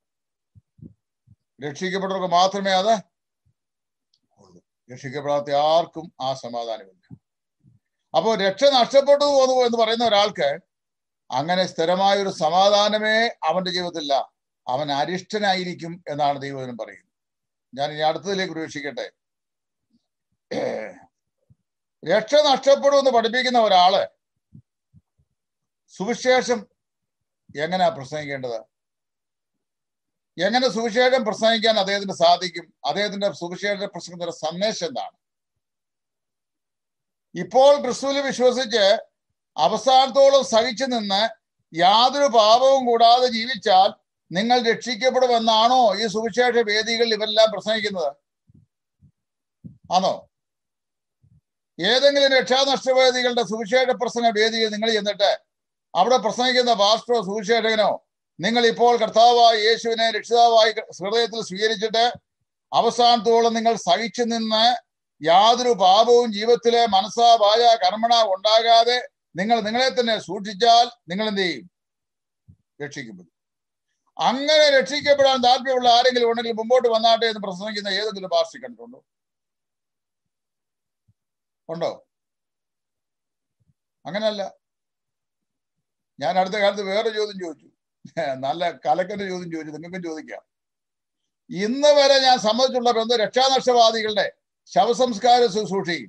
രക്ഷിക്കപ്പെട്ടവർക്ക് മാത്രമേ അത് ഉള്ളൂ രക്ഷിക്കപ്പെടാത്ത ആർക്കും ആ സമാധാനമില്ല അപ്പോൾ രക്ഷ നഷ്ടപ്പെട്ടു പോന്നു എന്ന് പറയുന്ന ഒരാൾക്ക് അങ്ങനെ സ്ഥിരമായ ഒരു സമാധാനമേ അവന്റെ ജീവിതത്തിലില്ല അവൻ അരിഷ്ടനായിരിക്കും എന്നാണ് ദൈവജനം പറയുന്നത് ഞാൻ ഇനി അടുത്തതിലേക്ക് പ്രവേശിക്കട്ടെ രക്ഷ നഷ്ടപ്പെടുമെന്ന് പഠിപ്പിക്കുന്ന ഒരാള് സുവിശേഷം എങ്ങനെയാ പ്രസംഗിക്കേണ്ടത് എങ്ങനെ സുവിശേഷം പ്രസംഗിക്കാൻ അദ്ദേഹത്തിന് സാധിക്കും അദ്ദേഹത്തിന്റെ സുവിശേഷ പ്രസംഗത്തിന്റെ സന്ദേശം എന്താണ് ഇപ്പോൾ ക്രിസ്തുവിൽ വിശ്വസിച്ച് അവസാനത്തോളം സഹിച്ചു നിന്ന് യാതൊരു പാപവും കൂടാതെ ജീവിച്ചാൽ നിങ്ങൾ രക്ഷിക്കപ്പെടുമെന്നാണോ ഈ സുവിശേഷ വേദികളിൽ ഇവരെല്ലാം പ്രസംഗിക്കുന്നത് ആണോ ഏതെങ്കിലും രക്ഷാനഷ്ടവേദികളുടെ സുവിശേഷ പ്രസംഗ വേദിയിൽ നിങ്ങൾ ചെന്നിട്ട് അവിടെ പ്രസംഗിക്കുന്ന പാസ്റ്ററോ സുവിശേഷകനോ നിങ്ങൾ ഇപ്പോൾ കർത്താവായ യേശുവിനെ രക്ഷിതാവായി ഹൃദയത്തിൽ സ്വീകരിച്ചിട്ട് അവസാനത്തോളം നിങ്ങൾ സഹിച്ചു നിന്ന് യാതൊരു പാപവും ജീവിതത്തിലെ മനസ്സാ വായ കർമ്മണ ഉണ്ടാകാതെ നിങ്ങൾ നിങ്ങളെ തന്നെ സൂക്ഷിച്ചാൽ നിങ്ങൾ എന്ത് ചെയ്യും രക്ഷിക്കപ്പെടും അങ്ങനെ രക്ഷിക്കപ്പെടാൻ താല്പര്യമുള്ള ആരെങ്കിലും ഉണ്ടെങ്കിൽ മുമ്പോട്ട് വന്നാട്ടെ എന്ന് പ്രസംഗിക്കുന്ന ഏതെങ്കിലും പാർട്ടി കണ്ടിട്ടുണ്ടോ ഉണ്ടോ അങ്ങനല്ല ഞാൻ അടുത്ത കാലത്ത് വേറെ ചോദ്യം ചോദിച്ചു നല്ല കലക്കന്റെ ചോദ്യം ചോദിച്ചു നിങ്ങൾക്കും ചോദിക്കാം ഇന്ന് വരെ ഞാൻ സമ്മതിച്ചുള്ള ബന്ധം രക്ഷാനഷ്ടവാദികളുടെ ശവസംസ്കാര ശുശ്രൂഷയും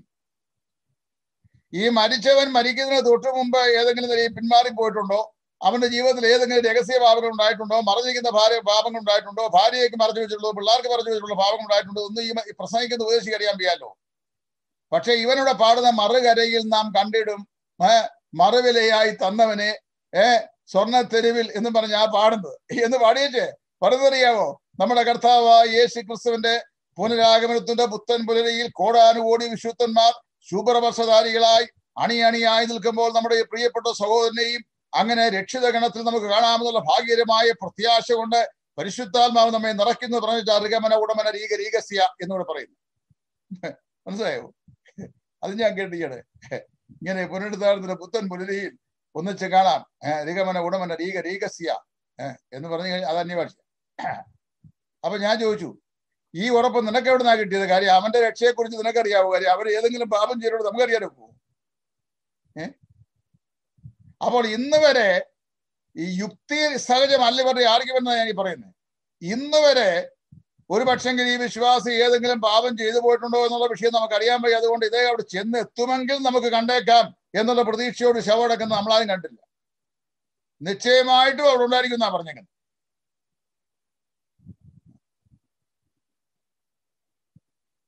ഈ മരിച്ചവൻ മരിക്കുന്നതിന് തൊട്ടു മുമ്പ് ഏതെങ്കിലും നിലയിൽ പിന്മാറി പോയിട്ടുണ്ടോ അവന്റെ ജീവിതത്തിൽ ഏതെങ്കിലും രഹസ്യ പാപങ്ങൾ ഉണ്ടായിട്ടുണ്ടോ മറഞ്ഞിരിക്കുന്ന ഭാര്യ പാപങ്ങൾ ഉണ്ടായിട്ടുണ്ടോ ഭാര്യയ്ക്ക് മറച്ചു വെച്ചിട്ടുള്ളൂ പിള്ളേർക്ക് മറച്ചു വെച്ചിട്ടുള്ള പാപങ്ങൾ ഉണ്ടായിട്ടുണ്ടോ ഒന്നും ഈ പ്രസംഗിക്കുന്ന ഉപദേശിക്ക് അറിയാൻ വയ്യാലോ പക്ഷെ ഇവനോട് പാടുന്ന മറുകരയിൽ നാം കണ്ടിടും മറുവിലയായി തന്നവനെ ഏ സ്വർണ്ണ തെരുവിൽ എന്ന് പറഞ്ഞ ആ പാടുന്നത് എന്ന് പാടിയിട്ടേ പറഞ്ഞറിയാവോ നമ്മുടെ കർത്താവായ യേശു ക്രിസ്തുവിന്റെ പുനരാഗമനത്തിന്റെ പുത്തൻ പുലരയിൽ കോടാനുകോടി വിശുദ്ധന്മാർ ശുഭ്രവസധാരികളായി അണിയണിയായി നിൽക്കുമ്പോൾ നമ്മുടെ പ്രിയപ്പെട്ട സഹോദരനെയും അങ്ങനെ രക്ഷിത ഗണത്തിൽ നമുക്ക് കാണാമെന്നുള്ള ഭാഗ്യകരമായ പ്രത്യാശ കൊണ്ട് പരിശുദ്ധാത്മാവ് നമ്മെ നിറയ്ക്കുന്നു പറഞ്ഞിട്ട് അർഗമന ഉടമന രീക രീകസ്യ എന്നൂടെ പറയുന്നു മനസ്സിലായോ അത് ഞാൻ കേട്ടിയാണ് ഇങ്ങനെ പുനരുദ്ധാരണത്തിന്റെ പുത്തൻ പുലരിയിൽ ഒന്നിച്ച് കാണാം രിഗമന ഉടമന രീക രീകസ്യ എന്ന് പറഞ്ഞു കഴിഞ്ഞാൽ അത് അന്യഭാഷ അപ്പൊ ഞാൻ ചോദിച്ചു ഈ ഉറപ്പ് നിനക്ക് എവിടെ നിന്നാ കിട്ടിയത് കാര്യം അവന്റെ രക്ഷയെ കുറിച്ച് നിനക്കറിയാവോ കാര്യം അവർ ഏതെങ്കിലും പാപം ചെയ്തോട് നമുക്കറിയാലോ ഏ അപ്പോൾ ഇന്ന് വരെ ഈ യുക്തി സഹജമല്ല ഇവരുടെ ആർഗ്യുമെന്ന് ഞാൻ ഈ പറയുന്നത് ഇന്ന് വരെ ഒരു പക്ഷെങ്കിൽ ഈ വിശ്വാസി ഏതെങ്കിലും പാപം ചെയ്തു പോയിട്ടുണ്ടോ എന്നുള്ള വിഷയം നമുക്ക് അറിയാൻ വയ്യ അതുകൊണ്ട് ഇതേ അവിടെ ചെന്ന് എത്തുമെങ്കിൽ നമുക്ക് കണ്ടേക്കാം എന്നുള്ള പ്രതീക്ഷയോട് ശവടക്കുന്ന നമ്മളാരും കണ്ടില്ല നിശ്ചയമായിട്ടും അവിടെ ഉണ്ടായിരിക്കും പറഞ്ഞേക്കുന്നത്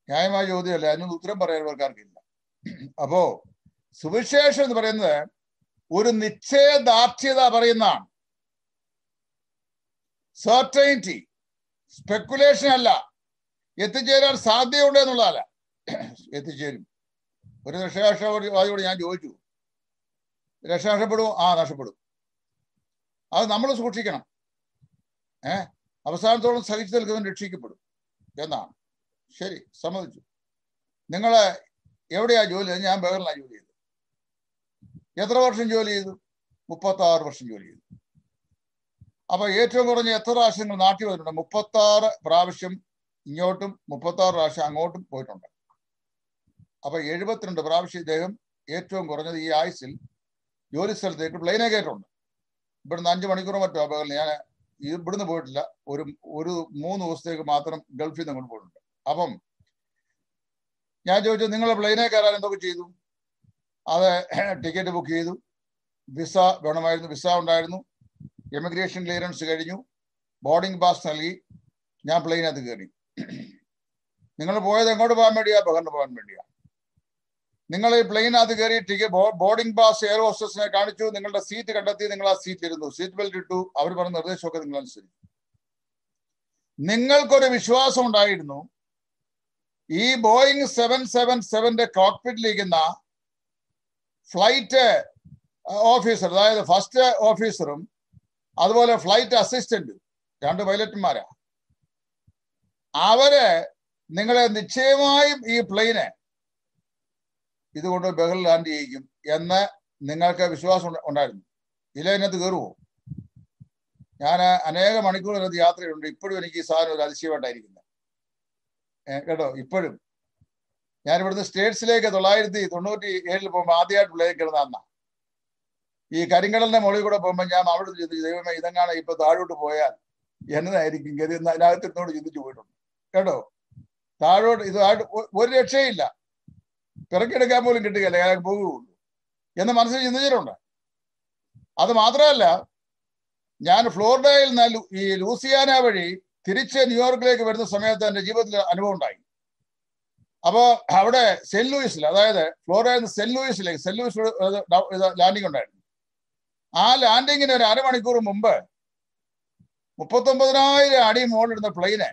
ന്യായമായ ചോദ്യമല്ല അതിനൊന്നും ഉത്തരം പറയാൻ ഇവർക്കാർക്കില്ല അപ്പോ സുവിശേഷം എന്ന് പറയുന്നത് ഒരു നിശ്ചയദാർഢ്യത പറയുന്നതാണ് സർട്ടൈനിറ്റി സ്പെക്കുലേഷൻ അല്ല എത്തിച്ചേരാൻ സാധ്യതയുണ്ട് എന്നുള്ളതല്ല എത്തിച്ചേരും ഒരു രക്ഷാക്ഷവാദിയോട് ഞാൻ ചോദിച്ചു രക്ഷ നഷ്ടപ്പെടുമോ ആ നഷ്ടപ്പെടും അത് നമ്മൾ സൂക്ഷിക്കണം ഏ അവസാനത്തോളം സഹിച്ചു നിൽക്കുന്നവൻ രക്ഷിക്കപ്പെടും എന്നാണ് ശരി സമ്മതിച്ചു നിങ്ങൾ എവിടെയാ ജോലി ചെയ്തത് ഞാൻ ബഹറിലാണ് ജോലി ചെയ്തത് എത്ര വർഷം ജോലി ചെയ്തു മുപ്പത്തി ആറ് വർഷം ജോലി ചെയ്തു അപ്പൊ ഏറ്റവും കുറഞ്ഞ എത്ര പ്രാവശ്യങ്ങൾ നാട്ടിൽ വന്നിട്ടുണ്ട് മുപ്പത്തി ആറ് പ്രാവശ്യം ഇങ്ങോട്ടും മുപ്പത്തി ആറ് പ്രാവശ്യം അങ്ങോട്ടും പോയിട്ടുണ്ട് അപ്പൊ എഴുപത്തിരണ്ട് പ്രാവശ്യം ഇദ്ദേഹം ഏറ്റവും കുറഞ്ഞത് ഈ ആയുസിൽ ജോലി സ്ഥലത്തേക്ക് പ്ലെയിനെ കയറ്റുണ്ട് ഇവിടുന്ന് അഞ്ച് മണിക്കൂർ മറ്റോ അപകടം ഞാൻ ഇവിടുന്ന് പോയിട്ടില്ല ഒരു ഒരു മൂന്ന് ദിവസത്തേക്ക് മാത്രം ഗൾഫിൽ നിന്ന് കൊണ്ട് പോയിട്ടുണ്ട് അപ്പം ഞാൻ ചോദിച്ചു നിങ്ങൾ പ്ലെയിനെ കയറാൻ എന്തൊക്കെ ചെയ്തു അത് ടിക്കറ്റ് ബുക്ക് ചെയ്തു വിസ വേണമായിരുന്നു വിസ ഉണ്ടായിരുന്നു എമിഗ്രേഷൻ ക്ലിയറൻസ് കഴിഞ്ഞു ബോർഡിംഗ് പാസ് നൽകി ഞാൻ പ്ലെയിനകത്ത് കയറി നിങ്ങൾ പോയത് എങ്ങോട്ട് പോകാൻ വേണ്ടിയാ ബഹറിന് പോകാൻ വേണ്ടിയാ നിങ്ങൾ ഈ പ്ലെയിനകത്ത് കയറി ടിക്കറ്റ് ബോർഡിംഗ് പാസ് എയർ ഹോസ്റ്റസിനെ കാണിച്ചു നിങ്ങളുടെ സീറ്റ് കണ്ടെത്തി നിങ്ങൾ ആ സീറ്റ് ഇരുന്നു സീറ്റ് ബെൽറ്റ് ഇട്ടു അവർ പറഞ്ഞ നിർദ്ദേശമൊക്കെ നിങ്ങൾ അനുസരിച്ചു നിങ്ങൾക്കൊരു വിശ്വാസം ഉണ്ടായിരുന്നു ഈ ബോയിങ് സെവൻ സെവൻ സെവന്റെ കോക്പിറ്റിലിരിക്കുന്ന ഫ്ലൈറ്റ് ഓഫീസർ അതായത് ഫസ്റ്റ് ഓഫീസറും അതുപോലെ ഫ്ലൈറ്റ് അസിസ്റ്റന്റും രണ്ട് പൈലറ്റുമാരാ അവര് നിങ്ങളെ നിശ്ചയമായും ഈ പ്ലെയിനെ ഇതുകൊണ്ട് ബഹൽ ലാൻഡ് ചെയ്യിക്കും എന്ന് നിങ്ങൾക്ക് വിശ്വാസം ഉണ്ടായിരുന്നു ഇല്ല ഇതിനകത്ത് കയറുമോ ഞാൻ അനേക മണിക്കൂർ ഇതിനകത്ത് യാത്രയുണ്ട് ഇപ്പോഴും എനിക്ക് ഈ സാധനം ഒരു അതിശയമായിട്ടായിരിക്കുന്നത് കേട്ടോ ഇപ്പോഴും ഞാൻ ഇവിടുന്ന് സ്റ്റേറ്റ്സിലേക്ക് തൊള്ളായിരത്തി തൊണ്ണൂറ്റി ഏഴിൽ പോകുമ്പോൾ ആദ്യമായിട്ട് പ്ലെയിൻ കിടന്ന അന്ന ഈ കരിങ്കടലിന്റെ മുകളിൽ കൂടെ പോകുമ്പോൾ ഞാൻ അവിടെ ചിന്തിച്ചു ദൈവമേ ഇതെങ്ങാണ് ഇപ്പൊ താഴോട്ട് പോയാൽ എന്നതായിരിക്കും ഗതി എന്ന് അതിനകത്ത് എന്നോട് ചിന്തിച്ചു പോയിട്ടുണ്ട് കേട്ടോ താഴോട്ട് ഇതായിട്ട് ഒരു രക്ഷയില്ല പിറക്കെടുക്കാൻ പോലും കിട്ടുകയില്ല ഞാൻ പോകുകയുള്ളൂ എന്ന് മനസ്സിൽ ചിന്തിച്ചിട്ടുണ്ട് അത് മാത്രമല്ല ഞാൻ ഫ്ലോറിഡയിൽ നിന്ന് ഈ ലൂസിയാന വഴി തിരിച്ച് ന്യൂയോർക്കിലേക്ക് വരുന്ന സമയത്ത് എൻ്റെ ജീവിതത്തിൽ അനുഭവം ഉണ്ടായി അപ്പോ അവിടെ സെന്റ് ലൂയിസിൽ അതായത് ഫ്ലോറിഡയിൽ നിന്ന് സെന്റ് ലൂയിസിലേക്ക് സെന്റ് ലൂയിസ് ലാൻഡിംഗ് ഉണ്ടായിരുന്നു ആ ലാൻഡിങ്ങിന് ഒരു അരമണിക്കൂർ മുമ്പ് മുപ്പത്തൊമ്പതിനായിരം അടി മുകളിലിരുന്ന പ്ലെയിന്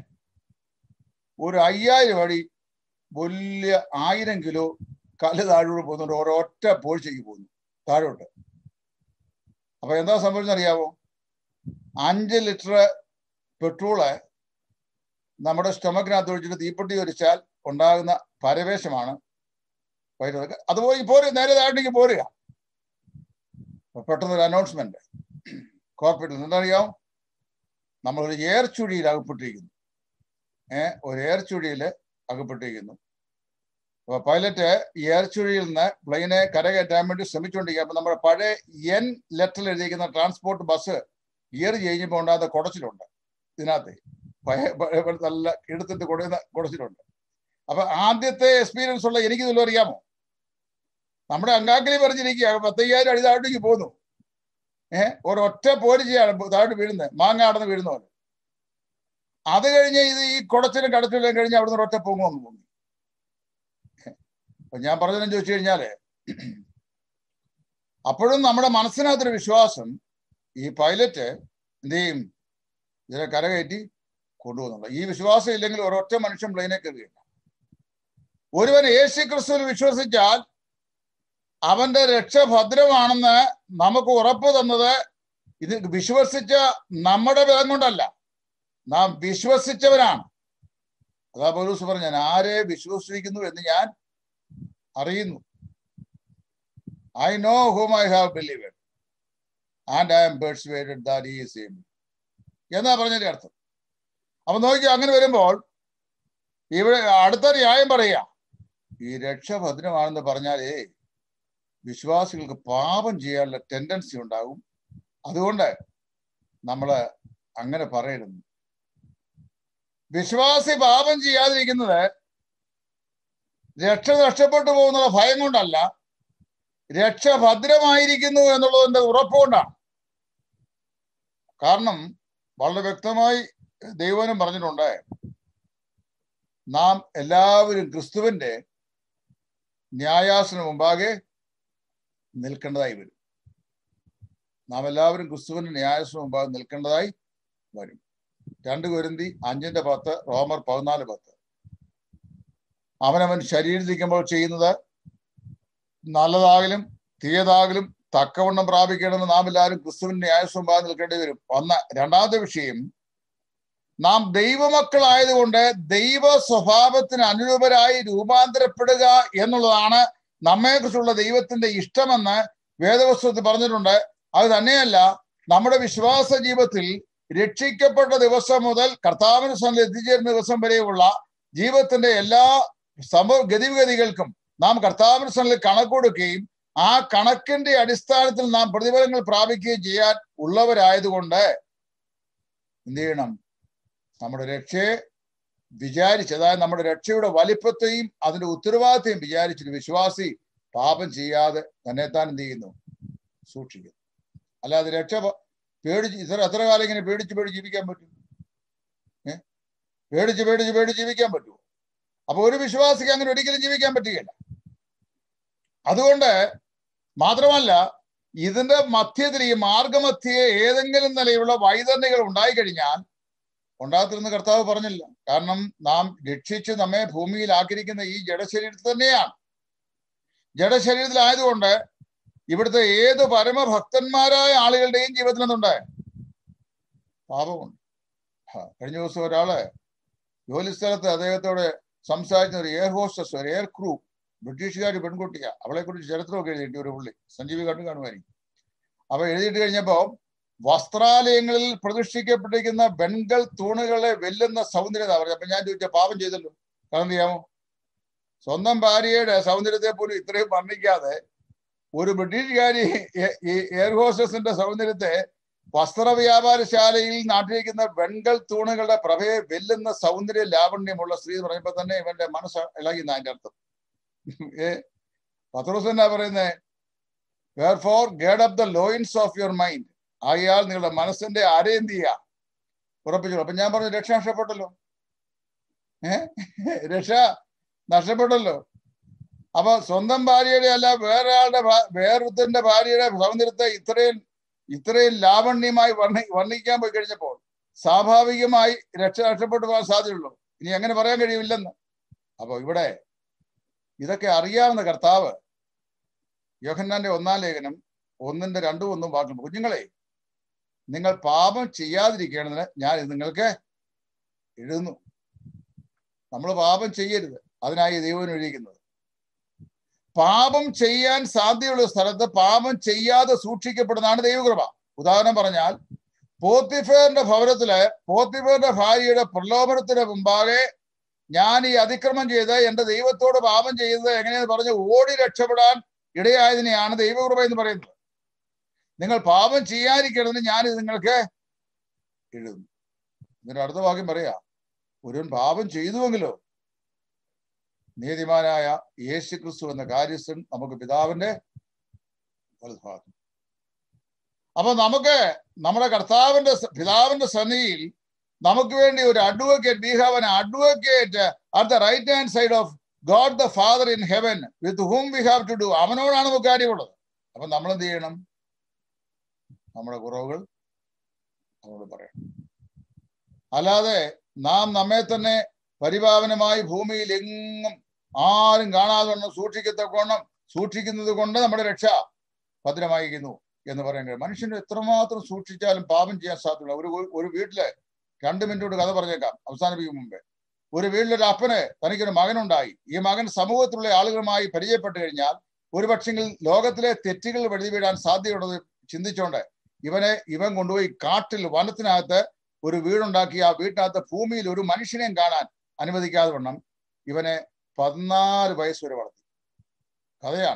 ഒരു അയ്യായിരം അടി വലിയ ആയിരം കിലോ കല്ല് താഴോട്ട് പോകുന്നുണ്ട് ഒരൊറ്റ പോഴ്ചയ്ക്ക് പോകുന്നു താഴോട്ട് അപ്പൊ എന്താ സംഭവിച്ചറിയാവോ അഞ്ച് ലിറ്റർ പെട്രോള് നമ്മുടെ സ്റ്റൊമക്കിനകത്ത് ഒഴിച്ചിട്ട് തീപ്പെട്ടി ഒരിച്ചാൽ ഉണ്ടാകുന്ന പരവേശമാണ് അതുപോലെ പോരുക നേരെ താഴേക്ക് പോരുക പെട്ടെന്ന് ഒരു അനൗൺസ്മെന്റ് കോർപ്പറേറ്റിൽ എന്തറിയാം നമ്മളൊരു എയർ ചുഴിയിൽ അകപ്പെട്ടിരിക്കുന്നു ഏഹ് ഒരു എയർ ചുഴിയിൽ അകപ്പെട്ടിരിക്കുന്നു അപ്പൊ പൈലറ്റ് എയർ ചുഴിയിൽ നിന്ന് പ്ലെയിനെ കരകയറ്റാൻ വേണ്ടി ശ്രമിച്ചുകൊണ്ടിരിക്കുക അപ്പൊ നമ്മുടെ പഴയ എൻ ലെറ്ററിൽ എഴുതിയിരിക്കുന്ന ട്രാൻസ്പോർട്ട് ബസ് ഗിയർ ചെയ്യുമ്പോൾ ഉണ്ടാകുന്ന കുടച്ചിലുണ്ട് ഇതിനകത്ത് നല്ല എടുത്തിട്ട് കൊടുക്കുന്ന കുടച്ചിലുണ്ട് അപ്പൊ ആദ്യത്തെ എക്സ്പീരിയൻസ് ഉള്ള എനിക്ക് ഇതെല്ലാം അറിയാമോ നമ്മുടെ അങ്കാക്കിലി പറഞ്ഞിരിക്കുക പത്തയ്യായിരം അടി താഴേക്ക് പോകുന്നു ഏഹ് ഒരൊറ്റ പോരിച്ചയാണ് താഴോട്ട് വീഴുന്നത് മാങ്ങ അടന്ന് വീഴുന്ന പോലെ അത് കഴിഞ്ഞ് ഇത് ഈ കുടച്ചിലും കടച്ചിലും കഴിഞ്ഞ് അവിടുന്ന് ഒറ്റ പൊങ്ങുമെന്ന് തോന്നി അപ്പൊ ഞാൻ പറഞ്ഞതെന്ന് ചോദിച്ചു കഴിഞ്ഞാല് അപ്പോഴും നമ്മുടെ മനസ്സിനകത്തൊരു വിശ്വാസം ഈ പൈലറ്റ് എന്ത് ചെയ്യും ഇതിനെ കരകയറ്റി കൊണ്ടുപോകുന്നുണ്ട് ഈ വിശ്വാസം ഇല്ലെങ്കിൽ ഒരൊറ്റ മനുഷ്യൻ പ്ലെയിനെ കയറുകയില്ല ഒരുവൻ യേശു ക്രിസ്തുവിൽ വിശ്വസിച്ചാൽ അവന്റെ രക്ഷ ഭദ്രമാണെന്ന് നമുക്ക് ഉറപ്പ് തന്നത് ഇത് വിശ്വസിച്ച നമ്മുടെ ബലം കൊണ്ടല്ല നാം വിശ്വസിച്ചവരാണ് അതാ പോലീസ് പറഞ്ഞു ഞാൻ ആരെ വിശ്വസിക്കുന്നു എന്ന് ഞാൻ അറിയുന്നു I know whom I have believe and I am persuaded that ഈ സെയിം എന്നാ പറഞ്ഞതിന്റെ അർത്ഥം അപ്പൊ നോക്കി അങ്ങനെ വരുമ്പോൾ ഇവിടെ അടുത്ത ന്യായം പറയുക ഈ രക്ഷ ഭദ്രമാണെന്ന് പറഞ്ഞാലേ വിശ്വാസികൾക്ക് പാപം ചെയ്യാനുള്ള ടെൻഡൻസി ഉണ്ടാകും അതുകൊണ്ട് നമ്മൾ അങ്ങനെ പറയരുത് വിശ്വാസി പാപം ചെയ്യാതിരിക്കുന്നത് രക്ഷ നഷ്ടപ്പെട്ടു പോകുന്ന ഭയം കൊണ്ടല്ല രക്ഷ ഭദ്രമായിരിക്കുന്നു എന്നുള്ളതിന്റെ ഉറപ്പുകൊണ്ടാണ് കാരണം വളരെ വ്യക്തമായി ദൈവനും പറഞ്ഞിട്ടുണ്ട് നാം എല്ലാവരും ക്രിസ്തുവിന്റെ ന്യായാസന മുമ്പാകെ നിൽക്കേണ്ടതായി വരും നാം എല്ലാവരും ക്രിസ്തുവിന്റെ ന്യായാസന മുമ്പാകെ നിൽക്കേണ്ടതായി വരും രണ്ട് കുരുന്തി അഞ്ചിന്റെ പത്ത് റോമർ പതിനാല് പത്ത് അവനവൻ ശരീരത്തിരിക്കുമ്പോൾ ചെയ്യുന്നത് നല്ലതാകലും തീയതാകലും തക്കവണ്ണം പ്രാപിക്കണമെന്ന് നാം എല്ലാവരും ക്രിസ്തുവിന്റെ ന്യായസ്വഭാവം നിൽക്കേണ്ടി വരും ഒന്ന് രണ്ടാമത്തെ വിഷയം നാം ദൈവമക്കളായതുകൊണ്ട് ദൈവ സ്വഭാവത്തിന് അനുരൂപരായി രൂപാന്തരപ്പെടുക എന്നുള്ളതാണ് നമ്മെക്കുറിച്ചുള്ള ദൈവത്തിന്റെ ഇഷ്ടമെന്ന് വേദപുസ്തകത്തിൽ പറഞ്ഞിട്ടുണ്ട് അത് തന്നെയല്ല നമ്മുടെ വിശ്വാസ ജീവിതത്തിൽ രക്ഷിക്കപ്പെട്ട ദിവസം മുതൽ കർത്താവിന് സന്നിധി എത്തിച്ചേരുന്ന ദിവസം വരെയുള്ള ജീവിതത്തിന്റെ എല്ലാ സംഭവ ഗതിവിഗതികൾക്കും നാം കർത്താവിന് സന്നിധി കണക്ക് കൊടുക്കുകയും ആ കണക്കിന്റെ അടിസ്ഥാനത്തിൽ നാം പ്രതിഫലങ്ങൾ പ്രാപിക്കുകയും ചെയ്യാൻ ഉള്ളവരായതുകൊണ്ട് എന്ത് ചെയ്യണം നമ്മുടെ രക്ഷയെ വിചാരിച്ച് അതായത് നമ്മുടെ രക്ഷയുടെ വലിപ്പത്തെയും അതിന്റെ ഉത്തരവാദിത്തെയും വിചാരിച്ചിട്ട് വിശ്വാസി പാപം ചെയ്യാതെ തന്നെത്താൻ എന്ത് ചെയ്യുന്നു സൂക്ഷിക്കുന്നു അല്ലാതെ രക്ഷ പേടിച്ച് ഇത്ര എത്ര കാലം ഇങ്ങനെ പേടിച്ച് പേടിച്ച് ജീവിക്കാൻ പറ്റും ഏ പേടിച്ച് പേടിച്ച് പേടിച്ച് ജീവിക്കാൻ പറ്റുമോ അപ്പൊ ഒരു വിശ്വാസിക്ക് അങ്ങനെ ഒരിക്കലും ജീവിക്കാൻ പറ്റുകയില്ല അതുകൊണ്ട് മാത്രമല്ല ഇതിന്റെ മധ്യത്തിൽ ഈ മാർഗമധ്യയെ ഏതെങ്കിലും നിലയിലുള്ള വൈതരണികൾ ഉണ്ടായിക്കഴിഞ്ഞാൽ ഉണ്ടാകത്തിരുന്ന് കർത്താവ് പറഞ്ഞില്ല കാരണം നാം രക്ഷിച്ച് നമ്മെ ഭൂമിയിലാക്കിയിരിക്കുന്ന ഈ ജഡശരീരത്തിൽ തന്നെയാണ് ജഡശരീരത്തിലായതുകൊണ്ട് ഇവിടുത്തെ ഏത് പരമഭക്തന്മാരായ ആളുകളുടെയും ജീവിതത്തിൽ എന്തുണ്ട് പാപമുണ്ട് കഴിഞ്ഞ ദിവസം ഒരാള് ജോലി സ്ഥലത്ത് അദ്ദേഹത്തോട് സംസാരിച്ച ഒരു എയർ ഹോസ്റ്റസ് ഒരു എയർ ക്രൂ ബ്രിട്ടീഷുകാർ പെൺകുട്ടിയാ അവളെ കുറിച്ച് ചരിത്രമൊക്കെ എഴുതിയിട്ട് ഒരു പുള്ളി സഞ്ജീവി കണ്ടു കാണുമായിരിക്കും അപ്പൊ എഴുതിയിട്ട് കഴിഞ്ഞപ്പോ വസ്ത്രാലയങ്ങളിൽ പ്രതിഷ്ഠിക്കപ്പെട്ടിരിക്കുന്ന വെൺകൾ തൂണുകളെ വെല്ലുന്ന സൗന്ദര്യത പറഞ്ഞു അപ്പൊ ഞാൻ ചോദിച്ച പാപം ചെയ്തല്ലോ കാരണം ചെയ്യാമോ സ്വന്തം ഭാര്യയുടെ സൗന്ദര്യത്തെ പോലും ഇത്രയും വർണ്ണിക്കാതെ ഒരു ബ്രിട്ടീഷുകാരി ഈ എയർ ഹോസ്റ്റസിന്റെ സൗന്ദര്യത്തെ വസ്ത്ര വ്യാപാരശാലയിൽ നാട്ടിലിരിക്കുന്ന വെൺകൾ തൂണുകളുടെ പ്രഭയെ വെല്ലുന്ന സൗന്ദര്യ ലാവണ്യമുള്ള സ്ത്രീ എന്ന് പറയുമ്പോൾ തന്നെ ഇവന്റെ മനസ്സ് ഇളകി അതിന്റെ അർത്ഥം ഏ പത്രോസ് എന്നാ പറയുന്നേ വേർ ഫോർ ഗേഡ് up the loins of your mind ആയാൽ നിങ്ങളുടെ മനസ്സിന്റെ അരയെന്ത് ചെയ്യുക ഉറപ്പിച്ചു അപ്പൊ ഞാൻ പറഞ്ഞു രക്ഷ നഷ്ടപ്പെട്ടല്ലോ ഏ രക്ഷ നഷ്ടപ്പെട്ടല്ലോ അപ്പൊ സ്വന്തം ഭാര്യയുടെ അല്ല വേറൊരാളുടെ വേറൊരുത്തന്റെ ഭാര്യയുടെ സൗന്ദര്യത്തെ ഇത്രയും ഇത്രയും ലാവണ്യമായി വർണ്ണി വർണ്ണിക്കാൻ പോയി കഴിഞ്ഞപ്പോൾ സ്വാഭാവികമായി രക്ഷ നഷ്ടപ്പെട്ടു പോകാൻ സാധ്യതയുള്ളൂ ഇനി അങ്ങനെ പറയാൻ കഴിയില്ലെന്ന് അപ്പൊ ഇവിടെ ഇതൊക്കെ അറിയാവുന്ന കർത്താവ് യോഹന്നാന്റെ ഒന്നാം ലേഖനം ഒന്നിന്റെ രണ്ടും ഒന്നും വാക്കും കുഞ്ഞുങ്ങളെ നിങ്ങൾ പാപം ചെയ്യാതിരിക്കേണ്ടതിന് ഞാൻ ഇത് നിങ്ങൾക്ക് എഴുതുന്നു നമ്മൾ പാപം ചെയ്യരുത് അതിനായി ദൈവം എഴുതിക്കുന്നത് പാപം ചെയ്യാൻ സാധ്യതയുള്ള സ്ഥലത്ത് പാപം ചെയ്യാതെ സൂക്ഷിക്കപ്പെടുന്നതാണ് ദൈവകൃപ ഉദാഹരണം പറഞ്ഞാൽ പോത്തിഫേറിന്റെ ഭവനത്തില് പോത്തിഫേറിന്റെ ഭാര്യയുടെ പ്രലോഭനത്തിന് മുമ്പാകെ ഞാൻ ഈ അതിക്രമം ചെയ്ത് എന്റെ ദൈവത്തോട് പാപം ചെയ്തത് എങ്ങനെയെന്ന് പറഞ്ഞ് ഓടി രക്ഷപ്പെടാൻ ഇടയായതിനെയാണ് ദൈവകൃപ എന്ന് പറയുന്നത് നിങ്ങൾ പാപം ചെയ്യാതിരിക്കണമെന്ന് ഞാൻ ഇത് നിങ്ങൾക്ക് എഴുതുന്നു ഇതിന്റെ അടുത്ത വാക്യം പറയാ ഒരുവൻ പാപം ചെയ്തുവെങ്കിലോ നീതിമാനായ യേശു ക്രിസ്തു എന്ന കാര്യസ്ഥൻ നമുക്ക് പിതാവിന്റെ വലതുഭാഗം അപ്പൊ നമുക്ക് നമ്മുടെ കർത്താവിന്റെ പിതാവിന്റെ സന്നിധിയിൽ നമുക്ക് വേണ്ടി ഒരു advocate we have an advocate at the right hand side of God the father in heaven with whom we have to do അവനോടാണ് നമുക്ക് കാര്യമുള്ളത് അപ്പൊ നമ്മൾ എന്ത് ചെയ്യണം നമ്മുടെ കുറവുകൾ അവനോട് പറയണം അല്ലാതെ നാം നമ്മെ തന്നെ പരിപാവനമായി ഭൂമിയിൽ എങ്ങും ആരും കാണാതെ വണ്ണം സൂക്ഷിക്കത്തക്കോണം സൂക്ഷിക്കുന്നത് കൊണ്ട് നമ്മുടെ രക്ഷ ഭദ്രമായിരിക്കുന്നു എന്ന് പറയാൻ കഴിയും മനുഷ്യന് എത്രമാത്രം സൂക്ഷിച്ചാലും പാപം ചെയ്യാൻ സാധ്യതയുള്ള ഒരു ഒരു വീട്ടില് രണ്ട് മിനിറ്റോട് കഥ പറഞ്ഞേക്കാം അവസാനിപ്പിക്കും മുമ്പേ ഒരു വീട്ടിലൊരു അപ്പന് തനിക്കൊരു മകനുണ്ടായി ഈ മകൻ സമൂഹത്തിലുള്ള ആളുകളുമായി പരിചയപ്പെട്ടു കഴിഞ്ഞാൽ ഒരു പക്ഷെങ്കിൽ ലോകത്തിലെ തെറ്റുകൾ വഴുതി വീഴാൻ സാധ്യതയുള്ളത് ചിന്തിച്ചോണ്ട് ഇവനെ ഇവൻ കൊണ്ടുപോയി കാട്ടിൽ വനത്തിനകത്ത് ഒരു വീടുണ്ടാക്കി ആ വീട്ടിനകത്ത് ഭൂമിയിൽ ഒരു മനുഷ്യനെയും കാണാൻ അനുവദിക്കാതെ വണ്ണം ഇവനെ പതിനാല് വയസ്സ് വരെ വളർത്തി കഥയാണ്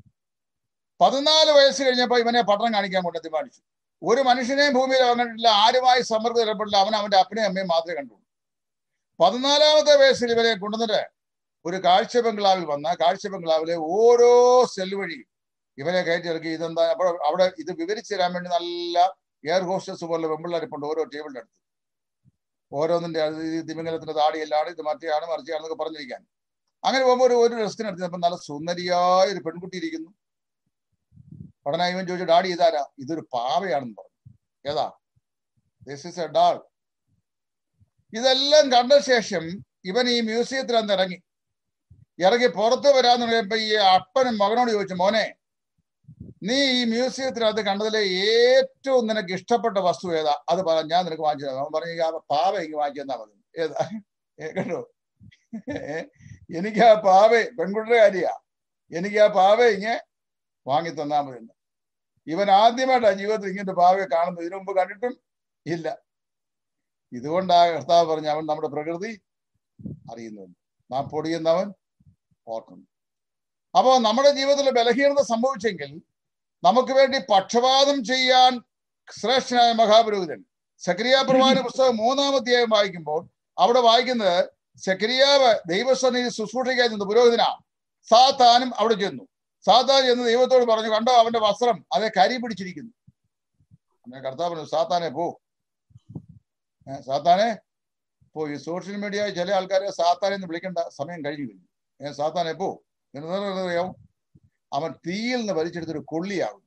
പതിനാല് വയസ്സ് കഴിഞ്ഞപ്പോൾ ഇവനെ പട്ടണം കാണിക്കാൻ കൊണ്ട് തീരുമാനിച്ചു ഒരു മനുഷ്യനെയും ഭൂമിയിൽ അവൻ കണ്ടിട്ടില്ല ആരുമായി സമ്മർദ്ദം ഏർപ്പെട്ടില്ല അവൻ അവന്റെ അപ്പനെയും അമ്മയും മാത്രമേ കണ്ടുള്ളൂ പതിനാലാമത്തെ വയസ്സിൽ ഇവരെ കൊണ്ടുവന്നിട്ട് ഒരു കാഴ്ച ബംഗ്ലാവിൽ വന്ന കാഴ്ച ബംഗ്ലാവിലെ ഓരോ സെൽ വഴി ഇവരെ കയറ്റി ഇറക്കി ഇതെന്താ അവിടെ അവിടെ ഇത് വിവരിച്ചു തരാൻ വേണ്ടി നല്ല എയർ ഹോസ്റ്റസ് പോലെ വെമ്പിള്ളരിപ്പുണ്ട് ഓരോ ടേബിളിന്റെ അടുത്ത് ഓരോന്നിന്റെ അത് ഈ തിമിംഗലത്തിന്റെ താടിയെല്ലാണ് ഇത് മറ്റേയാണ് മറിച്ചാണെന്നൊക്കെ പറഞ്ഞിരിക്കാൻ അങ്ങനെ പോകുമ്പോൾ ഒരു ഒരു റെസ്റ്റിന് അപ്പൊ നല്ല സുന്ദരിയായ ഒരു പെൺകുട്ടി ഇരിക്കുന്നു ഉടനെ ഇവൻ ചോദിച്ചു ഡാഡി ഇതാരാ ഇതൊരു പാവയാണെന്ന് പറഞ്ഞു ഏതാ ദിസ് ഇസ് എ ഡാൾ ഇതെല്ലാം കണ്ട ശേഷം ഇവൻ ഈ മ്യൂസിയത്തിൽ അന്ന് ഇറങ്ങി ഇറങ്ങി പുറത്ത് വരാന്ന് പറയുമ്പോ ഈ അപ്പനും മകനോട് ചോദിച്ചു മോനെ നീ ഈ മ്യൂസിയത്തിനകത്ത് കണ്ടതിലെ ഏറ്റവും നിനക്ക് ഇഷ്ടപ്പെട്ട വസ്തു ഏതാ അത് പറ ഞാൻ നിനക്ക് വാങ്ങിച്ചു തരാം അവൻ പറഞ്ഞു ആ പാവ എനിക്ക് വാങ്ങിച്ചു തന്നാ മതി ഏതാ ഏ, കേട്ടോ ഏ, എനിക്ക് ആ പാവേ പെൺകുട്ടിയുടെ കാര്യ എനിക്ക് ആ പാവ ഇങ്ങ വാങ്ങി തന്നാ മതി എന്ന്. ഇവൻ ആദ്യമായിട്ടാണ് ജീവിതത്തിൽ ഇങ്ങനത്തെ പാവയെ കാണുന്നത് ഇതിനു മുമ്പ് കണ്ടിട്ടും ഇല്ല ഇതുകൊണ്ടാ കർത്താവ് പറഞ്ഞു അവൻ നമ്മുടെ പ്രകൃതി അറിയുന്നുണ്ട് നാം പൊടിയുന്നവൻ ഓർക്കുന്നു അപ്പോ നമ്മുടെ ജീവിതത്തിൽ ബലഹീനത സംഭവിച്ചെങ്കിൽ നമുക്ക് വേണ്ടി പക്ഷപാതം ചെയ്യാൻ ശ്രേഷ്ഠനായ മഹാപുരോഹിതൻ സക്രിയ പ്രവാന പുസ്തകം മൂന്നാം അധ്യായം വായിക്കുമ്പോൾ അവിടെ വായിക്കുന്നത് സക്രിയാവ് ദൈവസന്നിധി ശുശ്രൂഷിക്കാൻ ചെന്നു പുരോഹിതനാ സാത്താനും അവിടെ ചെന്നു സാത്താൻ ചെന്ന് ദൈവത്തോട് പറഞ്ഞു കണ്ടോ അവന്റെ വസ്ത്രം അതെ കരി പിടിച്ചിരിക്കുന്നു അങ്ങനെ കർത്താവ് പറഞ്ഞു സാത്താനെ പോ ഏ, സാത്താനെ പോ ഈ സോഷ്യൽ മീഡിയ ചില ആൾക്കാരെ സാത്താനെ എന്ന് വിളിക്കേണ്ട സമയം കഴിഞ്ഞു കഴിഞ്ഞു ഏ സാത്താനെ പോ എന്നറിയാവും അവൻ തീയിൽ നിന്ന് വലിച്ചെടുത്തൊരു കൊള്ളിയാകും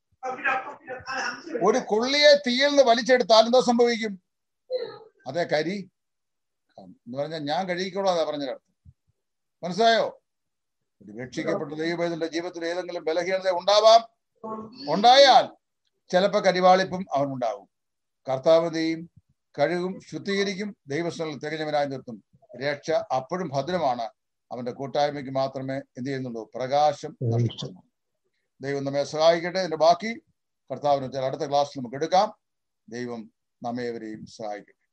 ഒരു കൊള്ളിയെ തീയിൽ നിന്ന് വലിച്ചെടുത്താൽ എന്തോ സംഭവിക്കും അതെ കരി കാണും. എന്ന് പറഞ്ഞാൽ ഞാൻ കഴിയിക്കോളൂ അതാ പറഞ്ഞൊരർത്ഥം മനസ്സിലായോ ഒരു രക്ഷിക്കപ്പെട്ട ദൈവത്തിന്റെ ജീവിതത്തിൽ ഏതെങ്കിലും ബലഹീനത ഉണ്ടാവാം ഉണ്ടായാൽ ചിലപ്പോ കരിവാളിപ്പും അവനുണ്ടാകും കർത്താവതയും കഴുകും ശുദ്ധീകരിക്കും ദൈവസ്ഥലിൽ തികഞ്ഞവനായി നിർത്തും രക്ഷ അപ്പോഴും ഭദ്രമാണ് അവന്റെ കൂട്ടായ്മയ്ക്ക് മാത്രമേ എന്ത് ചെയ്യുന്നുള്ളൂ പ്രകാശം നഷ്ടപ്പെടുന്നു ദൈവം നമ്മെ സഹായിക്കട്ടെ ഇതിന്റെ ബാക്കി കർത്താവിന് അടുത്ത ക്ലാസ്സിൽ നമുക്ക് എടുക്കാം ദൈവം നമ്മേവരെയും സഹായിക്കട്ടെ